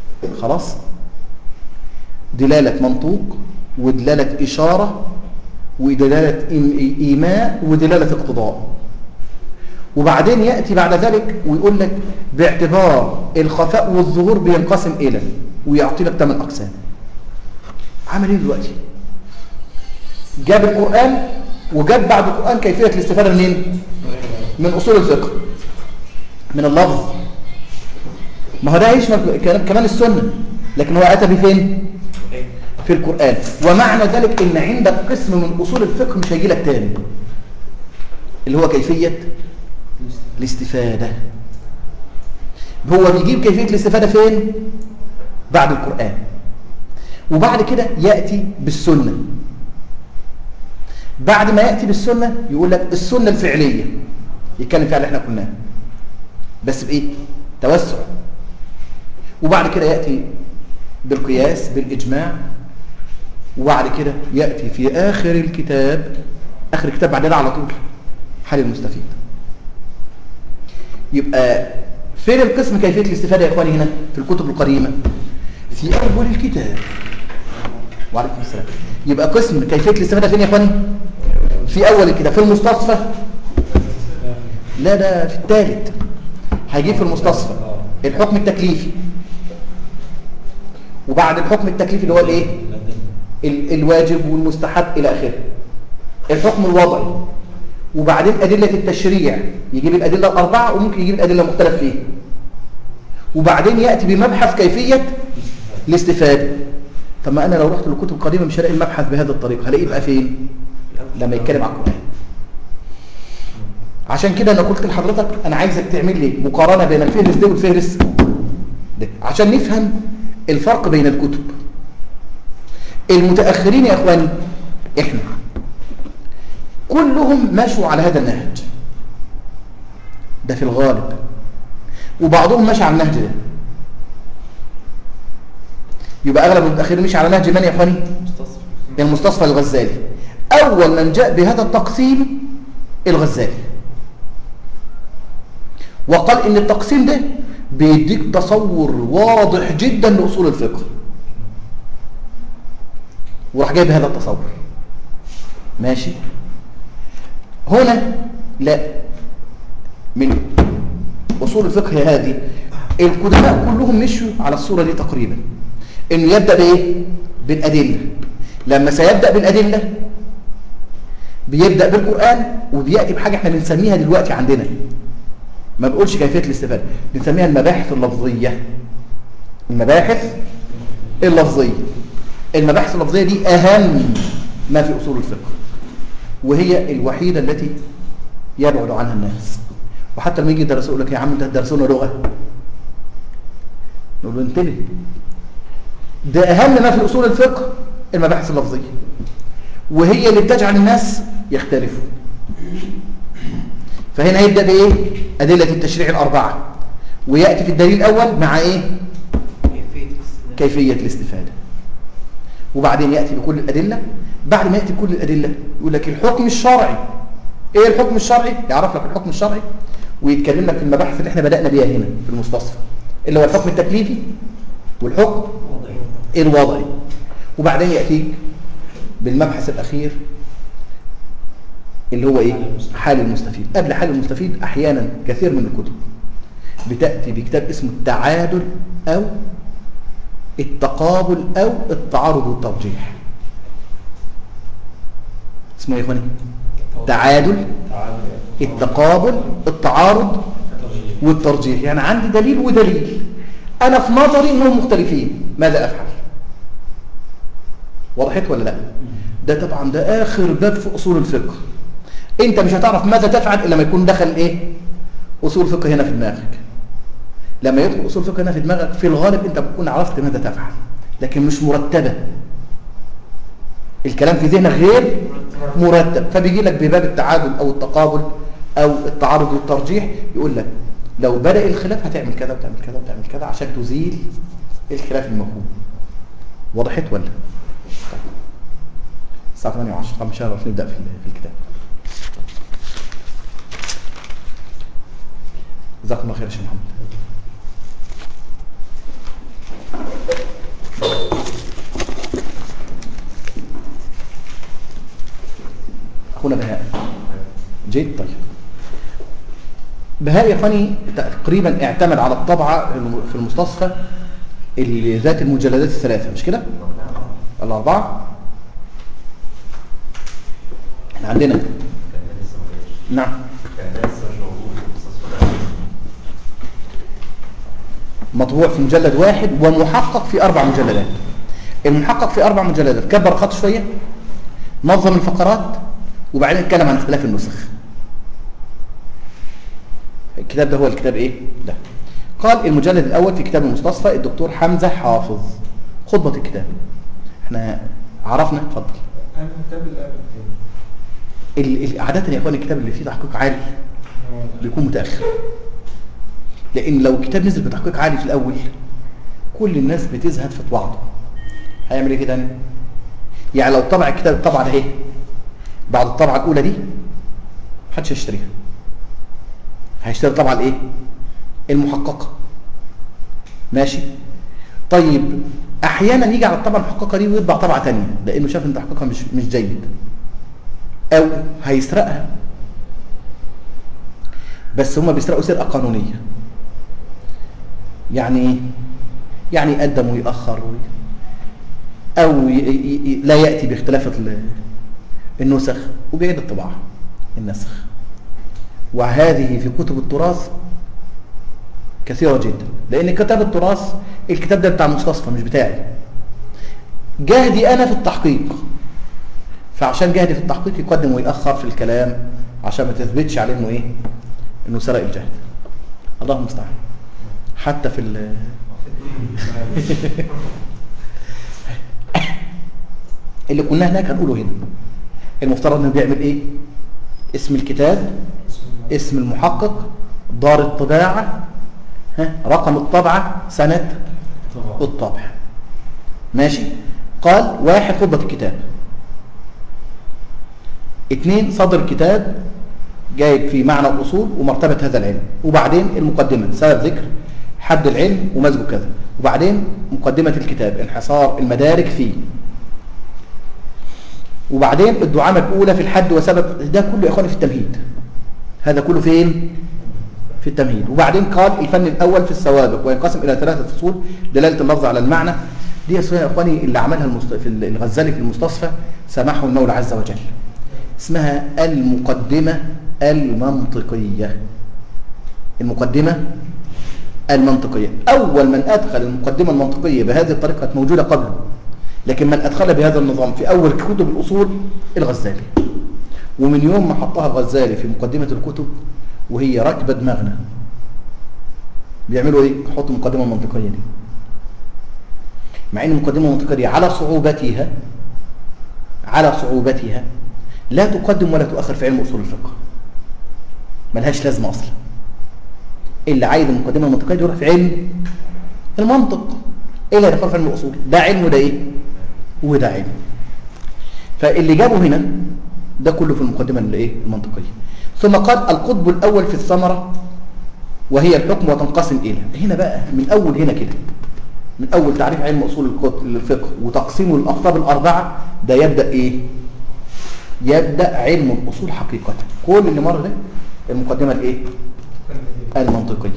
خلاص دلالة منطوق ودلالة إشارة ودلالة إيم- إيماء ودلالة اقتضاء وبعدين يأتي بعد ذلك ويقول لك باعتبار الخفاء والظهور بينقسم إلى ويعطي لك ثمان أقسام عمل ايه دلوقتي جاب القرآن وجاب بعد القرآن كيفية الاستفادة منين من أصول الفقه من اللفظ ما هو ده يشمل كلام- كمان السنة لكن هو أتى بفين في القرآن ومعنى ذلك ان عندك قسم من أصول الفقه مش هيجي لك تاني اللي هو كيفية الاستفادة هو بيجيب كيفية الاستفادة فين بعد القرآن وبعد كده يأتي بالسنة بعد ما يأتي بالسنة يقول لك السنة الفعلية يتكلم فيها اللي احنا قلناه بس بإيه توسع وبعد كده يأتي بالقياس بالإجماع وبعد كده يأتي في آخر الكتاب آخر الكتاب بعدين على طول حال المستفيد يبقى فين القسم كيفية الاستفادة يا إخواني هنا في الكتب القديمة في أول الكتاب وعليكم السلام يبقى قسم كيفية الاستفادة فين يا إخواني في أول الكتاب في المستصفى لا ده في الثالث هيجيب في المستصفى الحكم التكليفي وبعد الحكم التكليفي اللي هو الايه ال- الواجب والمستحب الى اخره الحكم الوضعي وبعدين أدلة التشريع يجيب الأدلة الأربعة وممكن يجيب الأدلة المختلف فيها وبعدين يأتي بمبحث كيفية الاستفادة طب ما أنا لو رحت للكتب القديمة مش هلاقي المبحث بهذا الطريقة هلاقيه يبقى فين لما يتكلم عن القرآن عشان كده أنا قلت لحضرتك أنا عايزك تعمل لي مقارنة بين الفهرس ده والفهرس ده عشان نفهم الفرق بين الكتب المتأخرين يا إخواني إحنا كلهم مشوا على هذا النهج ده في الغالب وبعضهم مشى على النهج ده يبقى أغلب المتأخرين مشي على نهج من يا إخواني المستصفى الغزالي أول من جاء بهذا التقسيم الغزالي وقال إن التقسيم ده بيديك تصور واضح جدا لأصول الفقه وراح جايب هذا التصور ماشي هنا لا من أصول الفقه هذه القدماء كلهم مشوا على الصورة دي تقريبا إنه يبدأ بإيه؟ بالأدلة لما سيبدأ بالأدلة بيبدأ بالقرآن وبيأتي بحاجة احنا بنسميها دلوقتي عندنا ما بقولش كيفية الاستفادة بنسميها المباحث اللفظية المباحث اللفظية المباحث اللفظية دي أهم ما في أصول الفقه وهي الوحيدة التي يبعد عنها الناس وحتى لما يجي يدرسوا يقول لك يا عم انت هتدرسونا لغة نقول له انتبه ده أهم ما في أصول الفقه المباحث اللفظية وهي اللي بتجعل الناس يختلفوا فهنا يبدأ بإيه؟ أدلة التشريع الأربعة ويأتي في الدليل الأول مع إيه؟ كيفية الاستفادة وبعدين يأتي بكل الأدلة بعد ما يأتي بكل الأدلة يقول لك الحكم الشرعي إيه الحكم الشرعي؟ يعرف لك الحكم الشرعي ويتكلم لك في المباحث اللي احنا بدأنا بيها هنا في المستصفى اللي هو الحكم التكليفي والحكم الوضعي وبعدين يأتيك بالمبحث الأخير اللي هو إيه؟ حال المستفيد قبل حال المستفيد أحيانا كثير من الكتب بتأتي بكتاب اسمه التعادل أو التقابل أو التعارض والترجيح اسمه ايه يا اخواني تعادل التقابل التعارض والترجيح يعني عندي دليل ودليل انا في نظري انهم مختلفين ماذا افعل وضحت ولا لا ده طبعا ده اخر باب في اصول الفقه انت مش هتعرف ماذا تفعل الا لما يكون دخل ايه اصول فقه هنا في دماغك لما يدخل اصول فقه هنا في دماغك في الغالب انت بتكون عرفت ماذا تفعل لكن مش مرتبه الكلام في ذهنك غير مرتب فبيجي لك بباب التعادل او التقابل او التعارض والترجيح يقول لك لو بدأ الخلاف هتعمل كذا وتعمل كذا وتعمل كذا عشان تزيل الخلاف المفهوم وضحت ولا الساعة 8 و10 طب مش هنعرف نبدأ في في الكتاب جزاكم الله خير يا شيخ محمد جيد طيب بهاء يا اخواني تقريبا اعتمد على الطبعة في المستصفى اللي ذات المجلدات الثلاثة مش كده الأربعة احنا عندنا كان ده لسه ما جاش نعم كان ده لسه مش موجود في المستصفى الأول. مطبوع في مجلد واحد ومحقق في أربع مجلدات المحقق في أربع مجلدات كبر خط شوية نظم الفقرات وبعدين اتكلم عن اختلاف النسخ الكتاب ده هو الكتاب ايه ده قال المجلد الأول في كتاب المستصفى الدكتور حمزة حافظ خطبة الكتاب احنا عرفنا اتفضل أنا كتاب الأب ال- ال- عادة يا اخوان الكتاب اللي فيه تحقيق عالي بيكون متأخر لأن لو الكتاب نزل بتحقيق عالي في الأول كل الناس بتزهد في طباعته هيعمل ايه كده يعني؟ يعني لو طبع الكتاب الطبعة ده اهي بعد الطبعة الأولى دي محدش هيشتريها هيشتري الطبعة الايه؟ المحققة ماشي طيب احيانا يجي على الطبعة المحققة دي ويطبع طبعة تانية لأنه شاف ان تحقيقها مش مش جيد أو هيسرقها بس هم بيسرقوا سرقة قانونية يعني ايه؟ يعني يقدم ويأخر وي... أو ي... ي... ي... لا يأتي باختلاف ال- النسخ وبيعيد الطباعة النسخ وهذه في كتب التراث كثيرة جدا لأن كتاب التراث الكتاب ده بتاع المستصفى مش بتاعي جهدي أنا في التحقيق فعشان جهدي في التحقيق يقدم ويأخر في الكلام عشان ما تثبتش عليه انه ايه انه سرق الجهد الله المستعان حتى في ال اللي قلناه هناك هنقوله هنا المفترض انه بيعمل ايه اسم الكتاب اسم المحقق دار الطباعة ها رقم الطبعة سنة الطبع ماشي قال واحد خطبة الكتاب اثنين صدر الكتاب جايب في معنى الأصول ومرتبة هذا العلم وبعدين المقدمة سبب ذكر حد العلم ومزجه كذا وبعدين مقدمة الكتاب انحصار المدارك فيه وبعدين الدعامة الأولى في الحد وسبب ده كله يا إخواني في التمهيد هذا كله فين؟ في التمهيد وبعدين قال الفن الأول في السوابق وينقسم إلى ثلاثة فصول دلالة اللفظ على المعنى دي يا إخواني اللي عملها المست... في الغزالي في المستصفى سمحه المولى عز وجل اسمها المقدمة المنطقية المقدمة المنطقية أول من أدخل المقدمة المنطقية بهذه الطريقة كانت موجودة قبله لكن من أدخلها بهذا النظام في أول كتب الأصول الغزالي ومن يوم ما حطها الغزالي في مقدمة الكتب وهي راكبة دماغنا بيعملوا ايه يحطوا المقدمة المنطقية دي مع ان المقدمة المنطقية دي على صعوبتها على صعوبتها لا تقدم ولا تؤخر في علم أصول الفقه ملهاش لازمة أصلا اللي عايز المقدمة المنطقية دي يروح في علم المنطق ايه اللي هيدخل في علم الأصول ده علم وده ايه وده علم فاللي جابه هنا ده كله في المقدمة الايه المنطقية ثم قال القطب الأول في الثمرة وهي الحكم وتنقسم إلى هنا بقى من أول هنا كده من أول تعريف علم أصول الفقه وتقسيمه للأقطاب الأربعة ده يبدأ إيه يبدأ علم الأصول حقيقة كل اللي مر ده المقدمة الإيه المنطقية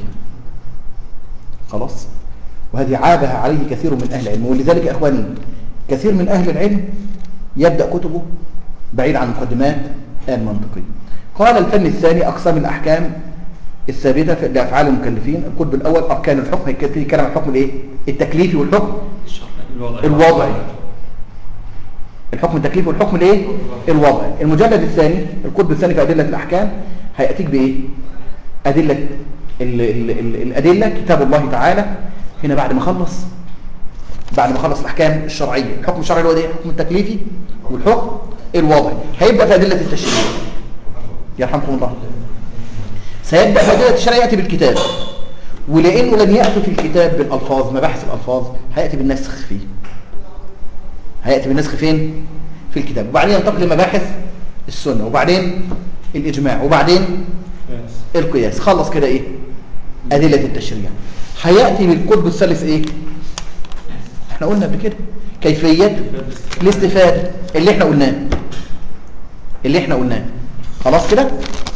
خلاص وهذه عابها عليه كثير من أهل العلم ولذلك يا أخواني كثير من أهل العلم يبدأ كتبه بعيد عن المقدمات المنطقية قال الفن الثاني أقسام الأحكام الثابتة لأفعال المكلفين القطب الأول أركان الحكم فيه كلام الحكم الإيه؟ التكليفي والحكم الوضعي الحكم التكليفي والحكم الايه الوضعي المجلد الثاني القطب الثاني في أدلة الأحكام هيأتيك بإيه أدلة ال ال ال الأدلة كتاب الله تعالى هنا بعد ما خلص بعد ما خلص الأحكام الشرعية الحكم الشرعي اللي هو ده الحكم التكليفي والحكم الوضعي هيبدأ في أدلة التشريع يرحمكم الله سيبدأ في أدلة الشرع يأتي بالكتاب ولأنه لم يأتي في الكتاب بالألفاظ مباحث الألفاظ هيأتي بالنسخ فيه هيأتي بالنسخ فين؟ في الكتاب وبعدين ينتقل لمباحث السنة وبعدين الإجماع وبعدين القياس خلص كده إيه؟ أدلة التشريع هيأتي بالقطب الثالث إيه؟ احنا قلنا قبل كده كيفية الاستفادة اللي احنا قلناه اللي احنا قلناه خلاص كده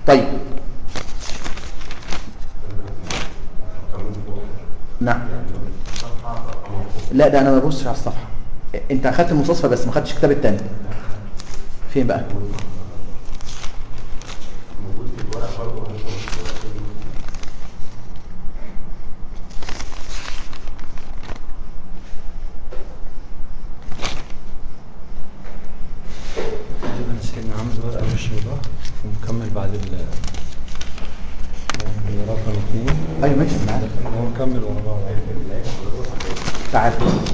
طيب نعم لا ده انا ما ببصش على الصفحه انت اخدت المصاصفه بس ما خدتش الكتاب الثاني فين بقى تقريبا سيدنا عمرو ورقة وش وضع ونكمل بعد ال يعني رقم اثنين ايوه ماشي أنا معاك ونكمل ورا بعض تعال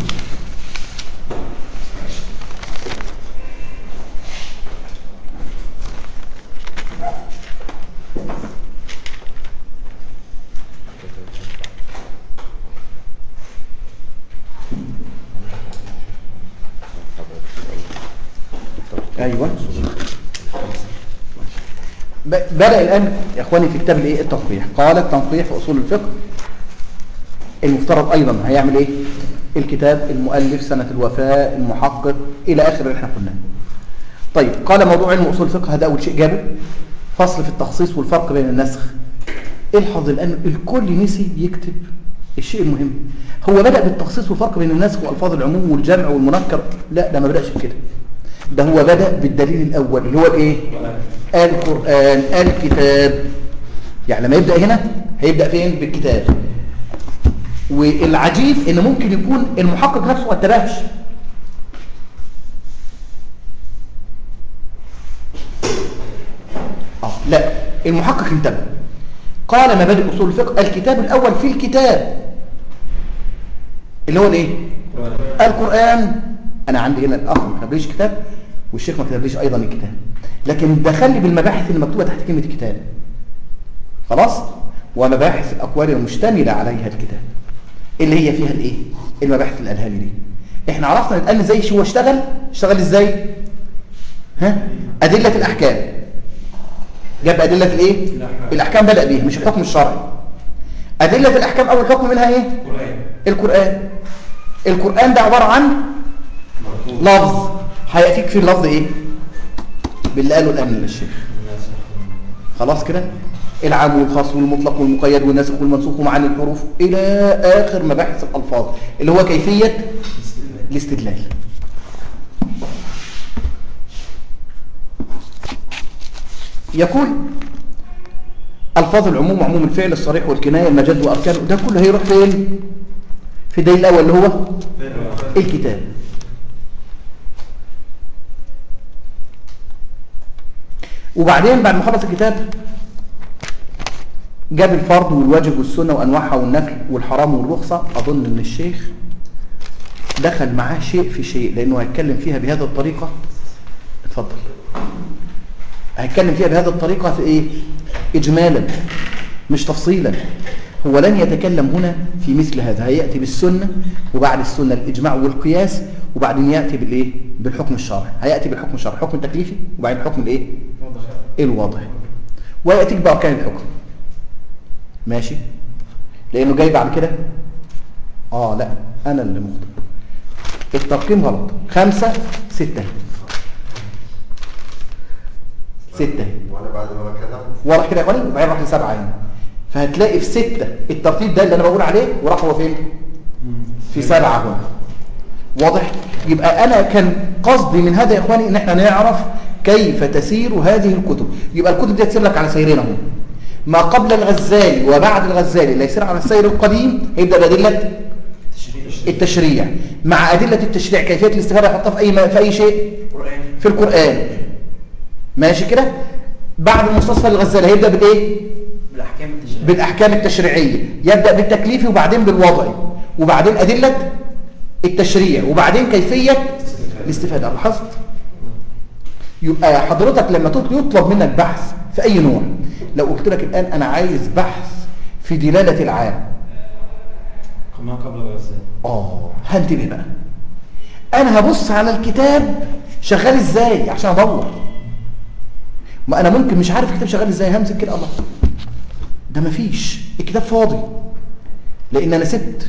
ايوه ب- بدأ الآن يا إخواني في كتاب الإيه التنقيح قال التنقيح في أصول الفقه المفترض أيضا هيعمل إيه الكتاب المؤلف سنة الوفاة المحقق إلى آخر اللي احنا قلناه طيب قال موضوع علم أصول الفقه هذا أول شيء جابه فصل في التخصيص والفرق بين النسخ الحظ الآن الكل نسي يكتب الشيء المهم هو بدأ بالتخصيص والفرق بين النسخ وألفاظ العموم والجمع والمنكر لا ده ما بدأش بكده ده هو بدأ بالدليل الأول اللي هو الإيه القرآن الكتاب يعني لما يبدأ هنا هيبدأ فين بالكتاب والعجيب ان ممكن يكون المحقق نفسه ما انتبهش اه لا المحقق انتبه قال مبادئ اصول الفقه الكتاب الاول في الكتاب اللي هو الايه القران انا عندي هنا الاخ ما كتبليش كتاب والشيخ ما كتبليش ايضا الكتاب لكن دخل لي بالمباحث اللي مكتوبه تحت كلمه كتاب خلاص ومباحث الاقوال المشتمله عليها الكتاب اللي هي فيها الايه المباحث اللي قالها لي دي احنا عرفنا الان ازاي هو اشتغل اشتغل ازاي ها ادله الاحكام جاب ادله الايه الاحكام بدا بيها مش الحكم الشرعي ادله الاحكام اول حكم منها ايه القران القران ده عباره عن لفظ هياتيك في اللفظ ايه باللي قاله الان الشيخ خلاص كده العام والخاص والمطلق والمقيد والناسخ والمنسوخ ومعاني الحروف الى اخر مباحث الالفاظ اللي هو كيفيه الاستدلال يقول الفاظ العموم وعموم الفعل الصريح والكنايه المجاز واركانه ده كله هيروح فين في الدليل الاول اللي هو الكتاب وبعدين بعد ما خلص الكتاب جاب الفرض والواجب والسنة وأنواعها والنفل والحرام والرخصة أظن أن الشيخ دخل معاه شيء في شيء لأنه هيتكلم فيها بهذه الطريقة اتفضل هيتكلم فيها بهذه الطريقة في إيه إجمالا مش تفصيلا هو لن يتكلم هنا في مثل هذا هيأتي بالسنة وبعد السنة الإجماع والقياس وبعدين يأتي بالإيه بالحكم الشرعي هيأتي بالحكم الشرعي الحكم التكليفي وبعدين الحكم الإيه الواضح ويأتيك بأركان الحكم ماشي لانه جاي بعد كده اه لا انا اللي مخطئ الترقيم غلط خمسة ستة ستة وانا بعد ما كتبت ورا كده يا اخواني وبعدين راح لسبعة هنا فهتلاقي في ستة الترتيب ده اللي انا بقول عليه وراح هو فين في سبعة هنا واضح يبقى انا كان قصدي من هذا يا اخواني ان احنا نعرف كيف تسير هذه الكتب يبقى الكتب دي تسير لك على سيرنا اهو ما قبل الغزالي وبعد الغزالي اللي يسير على السير القديم هيبدا بادله التشريع مع ادله التشريع كيفيه الاستفاده يحطها في اي في اي شيء في القران ماشي كده بعد المستصفى الغزالي هيبدا بالايه بالاحكام التشريعيه بالاحكام التشريعيه يبدا بالتكليفي وبعدين بالوضعي وبعدين ادله التشريع وبعدين كيفيه الاستفاده لاحظت يبقى حضرتك لما يطلب منك بحث في اي نوع لو قلت لك الان انا عايز بحث في دلاله العام ما قبل الغزال اه هنتبه بقى انا هبص على الكتاب شغال ازاي عشان ادور ما انا ممكن مش عارف الكتاب شغال ازاي همسك كده الله ده مفيش الكتاب فاضي لان انا سبت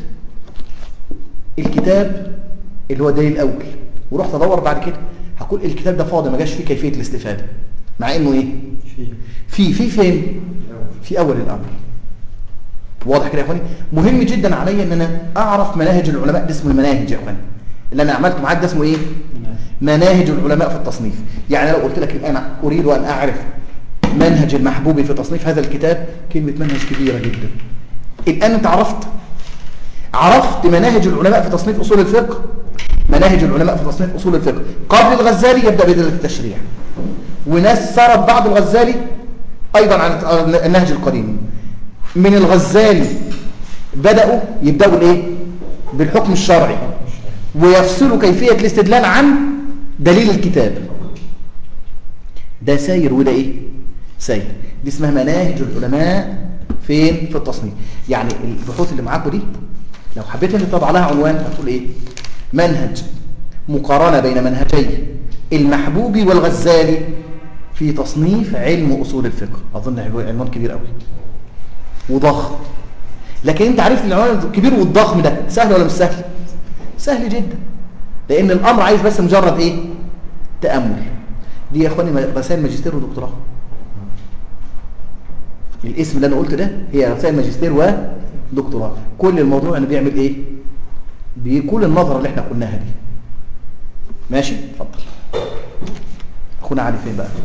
الكتاب اللي هو الدليل الاول ورحت ادور بعد كده هقول الكتاب ده فاضي ما جاش فيه كيفيه الاستفاده مع انه ايه في في فين في اول الامر واضح كده يا اخواني مهم جدا عليا ان انا اعرف مناهج العلماء ده اسمه المناهج يا اخواني اللي انا عملته معاك ده اسمه ايه مناهج العلماء في التصنيف يعني لو قلت لك الان اريد ان اعرف منهج المحبوب في تصنيف هذا الكتاب كلمه منهج كبيره جدا الان انت عرفت عرفت مناهج العلماء في تصنيف اصول الفقه مناهج العلماء في تصنيف اصول الفقه قبل الغزالي يبدا بدلاله التشريع وناس سرت بعد الغزالي ايضا عن النهج القديم من الغزالي بداوا يبداوا الايه بالحكم الشرعي ويفصلوا كيفيه الاستدلال عن دليل الكتاب ده ساير وده ايه ساير دي اسمها مناهج العلماء فين في التصنيف يعني البحوث اللي معاكم دي لو حبيت ان تضع لها عنوان هتقول ايه منهج مقارنه بين منهجي المحبوب والغزالي في تصنيف علم اصول الفقه اظن عنوان كبير قوي وضخم لكن انت عارف العنوان الكبير والضخم ده سهل ولا مش سهل سهل جدا لان الامر عايز بس مجرد ايه تامل دي يا اخواني رسائل ماجستير ودكتوراه الاسم اللي انا قلت ده هي رسائل ماجستير ودكتوراه كل الموضوع انه بيعمل ايه بكل النظره اللي احنا قلناها دي ماشي اتفضل اخونا علي فين بقى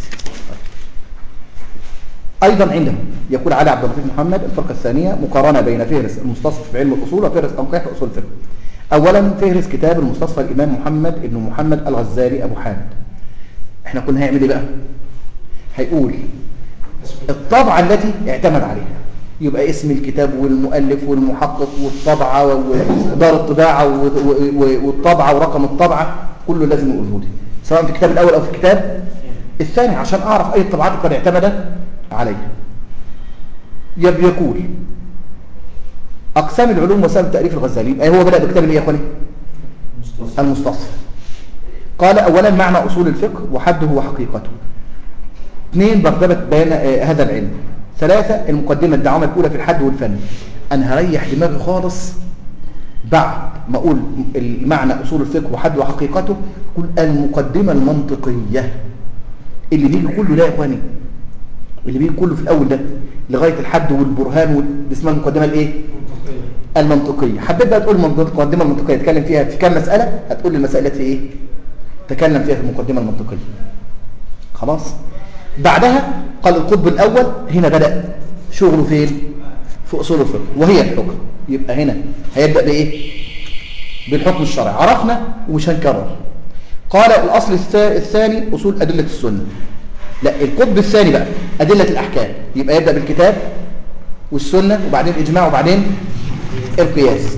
ايضا عندهم يقول علي عبد اللطيف محمد الفرقه الثانيه مقارنه بين فهرس المستصف في علم الاصول وفهرس تنقيح اصول الفقه اولا فهرس كتاب المستصفى الامام محمد ابن محمد الغزالي ابو حامد احنا كنا هيعمل ايه بقى هيقول الطبعه التي اعتمد عليها يبقى اسم الكتاب والمؤلف والمحقق والطبعه ودار الطباعه والطبعه ورقم الطبعه كله لازم يقوله لي سواء في الكتاب الاول او في الكتاب الثاني عشان اعرف اي الطبعات قد اعتمد عليها يب يقول اقسام العلوم وسائل تاليف الغزالي يبقى هو بدا بكتاب الايه يا اخواني المستصف قال اولا معنى اصول الفقه وحده وحقيقته اثنين مرتبه بيان هذا العلم ثلاثة المقدمة الدعامة الأولى في الحد والفن أنا هريح دماغي خالص بعد ما أقول المعنى أصول الفقه وحد وحقيقته أقول المقدمة المنطقية اللي بيجي كله ده يا إخواني اللي بيجي كله في الأول ده لغاية الحد والبرهان وال... اسمها المقدمة الإيه؟ المنطقية حبيت بقى تقول المقدمة المنطقية تتكلم فيها في كام مسألة هتقول لي المسألة في إيه؟ تكلم فيها في المقدمة المنطقية خلاص؟ بعدها قال القطب الأول هنا بدأ شغله فين في أصول الفقه وهي الحكم يبقى هنا هيبدأ بإيه بالحكم الشرعي عرفنا ومش هنكرر قال الأصل الثاني أصول أدلة السنة لا القطب الثاني بقى أدلة الأحكام يبقى يبدأ بالكتاب والسنة وبعدين الإجماع وبعدين القياس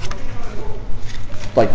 طيب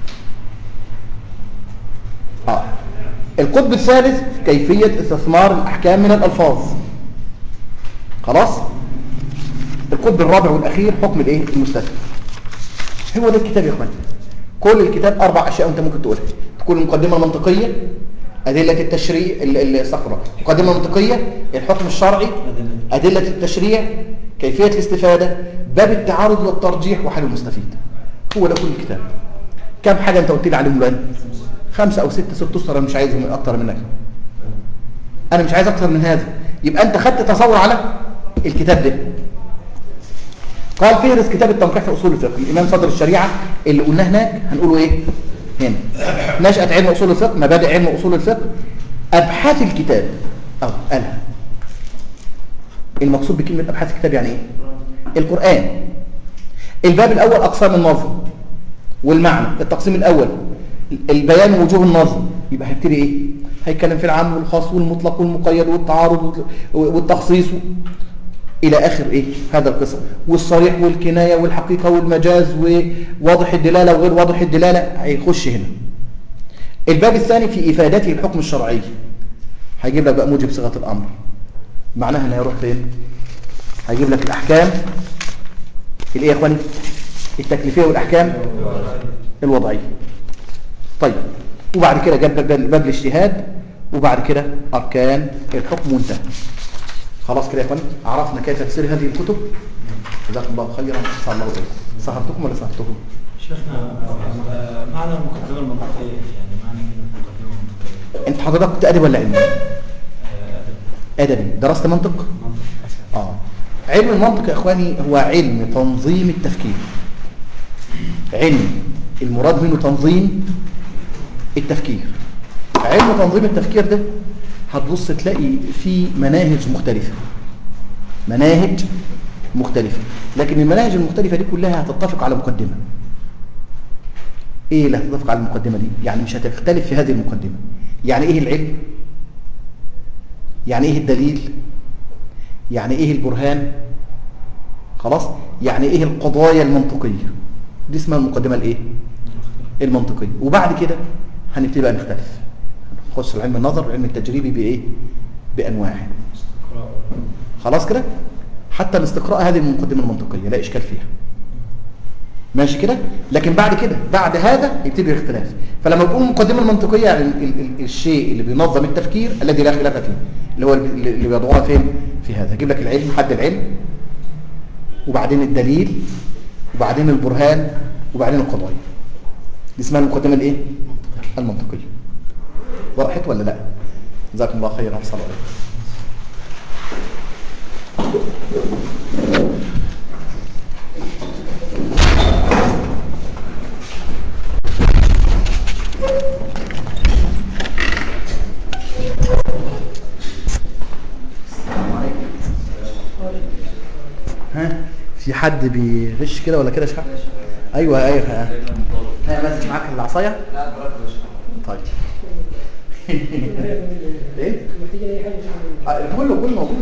آه. القطب الثالث كيفية استثمار الأحكام من الألفاظ خلاص القطب الرابع والأخير حكم الإيه المستثمر هو ده الكتاب يا اخواني كل الكتاب أربع أشياء أنت ممكن تقولها تكون المقدمة المنطقية أدلة التشريع الصخرة مقدمة منطقية الحكم الشرعي أدلة التشريع كيفية الاستفادة باب التعارض والترجيح وحل المستفيد هو ده كل الكتاب كم حاجة أنت قلت لي عليهم الآن خمسة أو ستة ست أسر أنا مش عايزهم أكتر منك أنا مش عايز أكتر من هذا يبقى أنت خدت تصور على الكتاب ده قال فهرس كتاب التنقيح في أصول الفقه الإمام صدر الشريعة اللي قلناه هناك هنقوله إيه هنا نشأة علم أصول الفقه مبادئ علم أصول الفقه أبحاث الكتاب أو قالها المقصود بكلمة أبحاث الكتاب يعني إيه القرآن الباب الأول أقسام النظم والمعنى التقسيم الأول البيان وجوه النظم يبقى هيبتدي ايه هيتكلم في العام والخاص والمطلق والمقيد والتعارض والتخصيص الى اخر ايه هذا القسم والصريح والكنايه والحقيقه والمجاز وواضح الدلاله وغير واضح الدلاله هيخش هنا الباب الثاني في افادته الحكم الشرعي هيجيب لك بقى موجب صيغه الامر معناها انه هيروح فين هيجيب لك الاحكام الايه يا اخواني التكليفيه والاحكام الوضعيه طيب وبعد كده جاب باب الاجتهاد وبعد كده أركان الحكم وانتهى خلاص كده يا اخواني عرفنا كيف تفسير هذه الكتب جزاكم الله خيرا صلى الله عليه سهرتكم ولا سهرتكم شيخنا معنى المقدمة المنطقية يعني معنى كلمة المقدمة المنطقية انت حضرتك كنت ادب ولا علمي ادبي درست منطق اه علم المنطق يا اخواني هو علم تنظيم التفكير علم المراد منه تنظيم التفكير علم تنظيم التفكير ده هتبص تلاقي فيه مناهج مختلفة مناهج مختلفة لكن المناهج المختلفة دي كلها هتتفق على مقدمة ايه اللي هتتفق على المقدمة دي يعني مش هتختلف في هذه المقدمة يعني ايه العلم يعني ايه الدليل يعني ايه البرهان خلاص يعني ايه القضايا المنطقية دي اسمها المقدمة الايه المنطقية وبعد كده هنبتدي بقى نختلف نخش في علم النظر والعلم التجريبي بايه بانواعه خلاص كده حتى الاستقراء هذه المقدمة المنطقية لا اشكال فيها ماشي كده لكن بعد كده بعد هذا يبتدي الاختلاف فلما بقول المقدمة المنطقية يعني ال ال ال الشيء اللي بينظم التفكير الذي لا خلاف فيه اللي هو اللي اللي بيضعوها فين في هذا اجيب لك العلم حد العلم وبعدين الدليل وبعدين البرهان وبعدين القضايا دي اسمها المقدمة الايه المنطقية وضحت ولا لا جزاكم الله خيرا وصلى الله عليكم ها في حد بيغش كده ولا كده يا شيخ أحمد؟ ايوه ايوه ها ها ماسك معاك العصايه لا براك يا باشا طيب ايه آه، كله كله موجود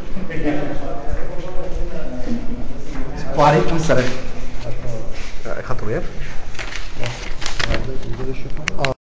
وعليكم السلام خطوه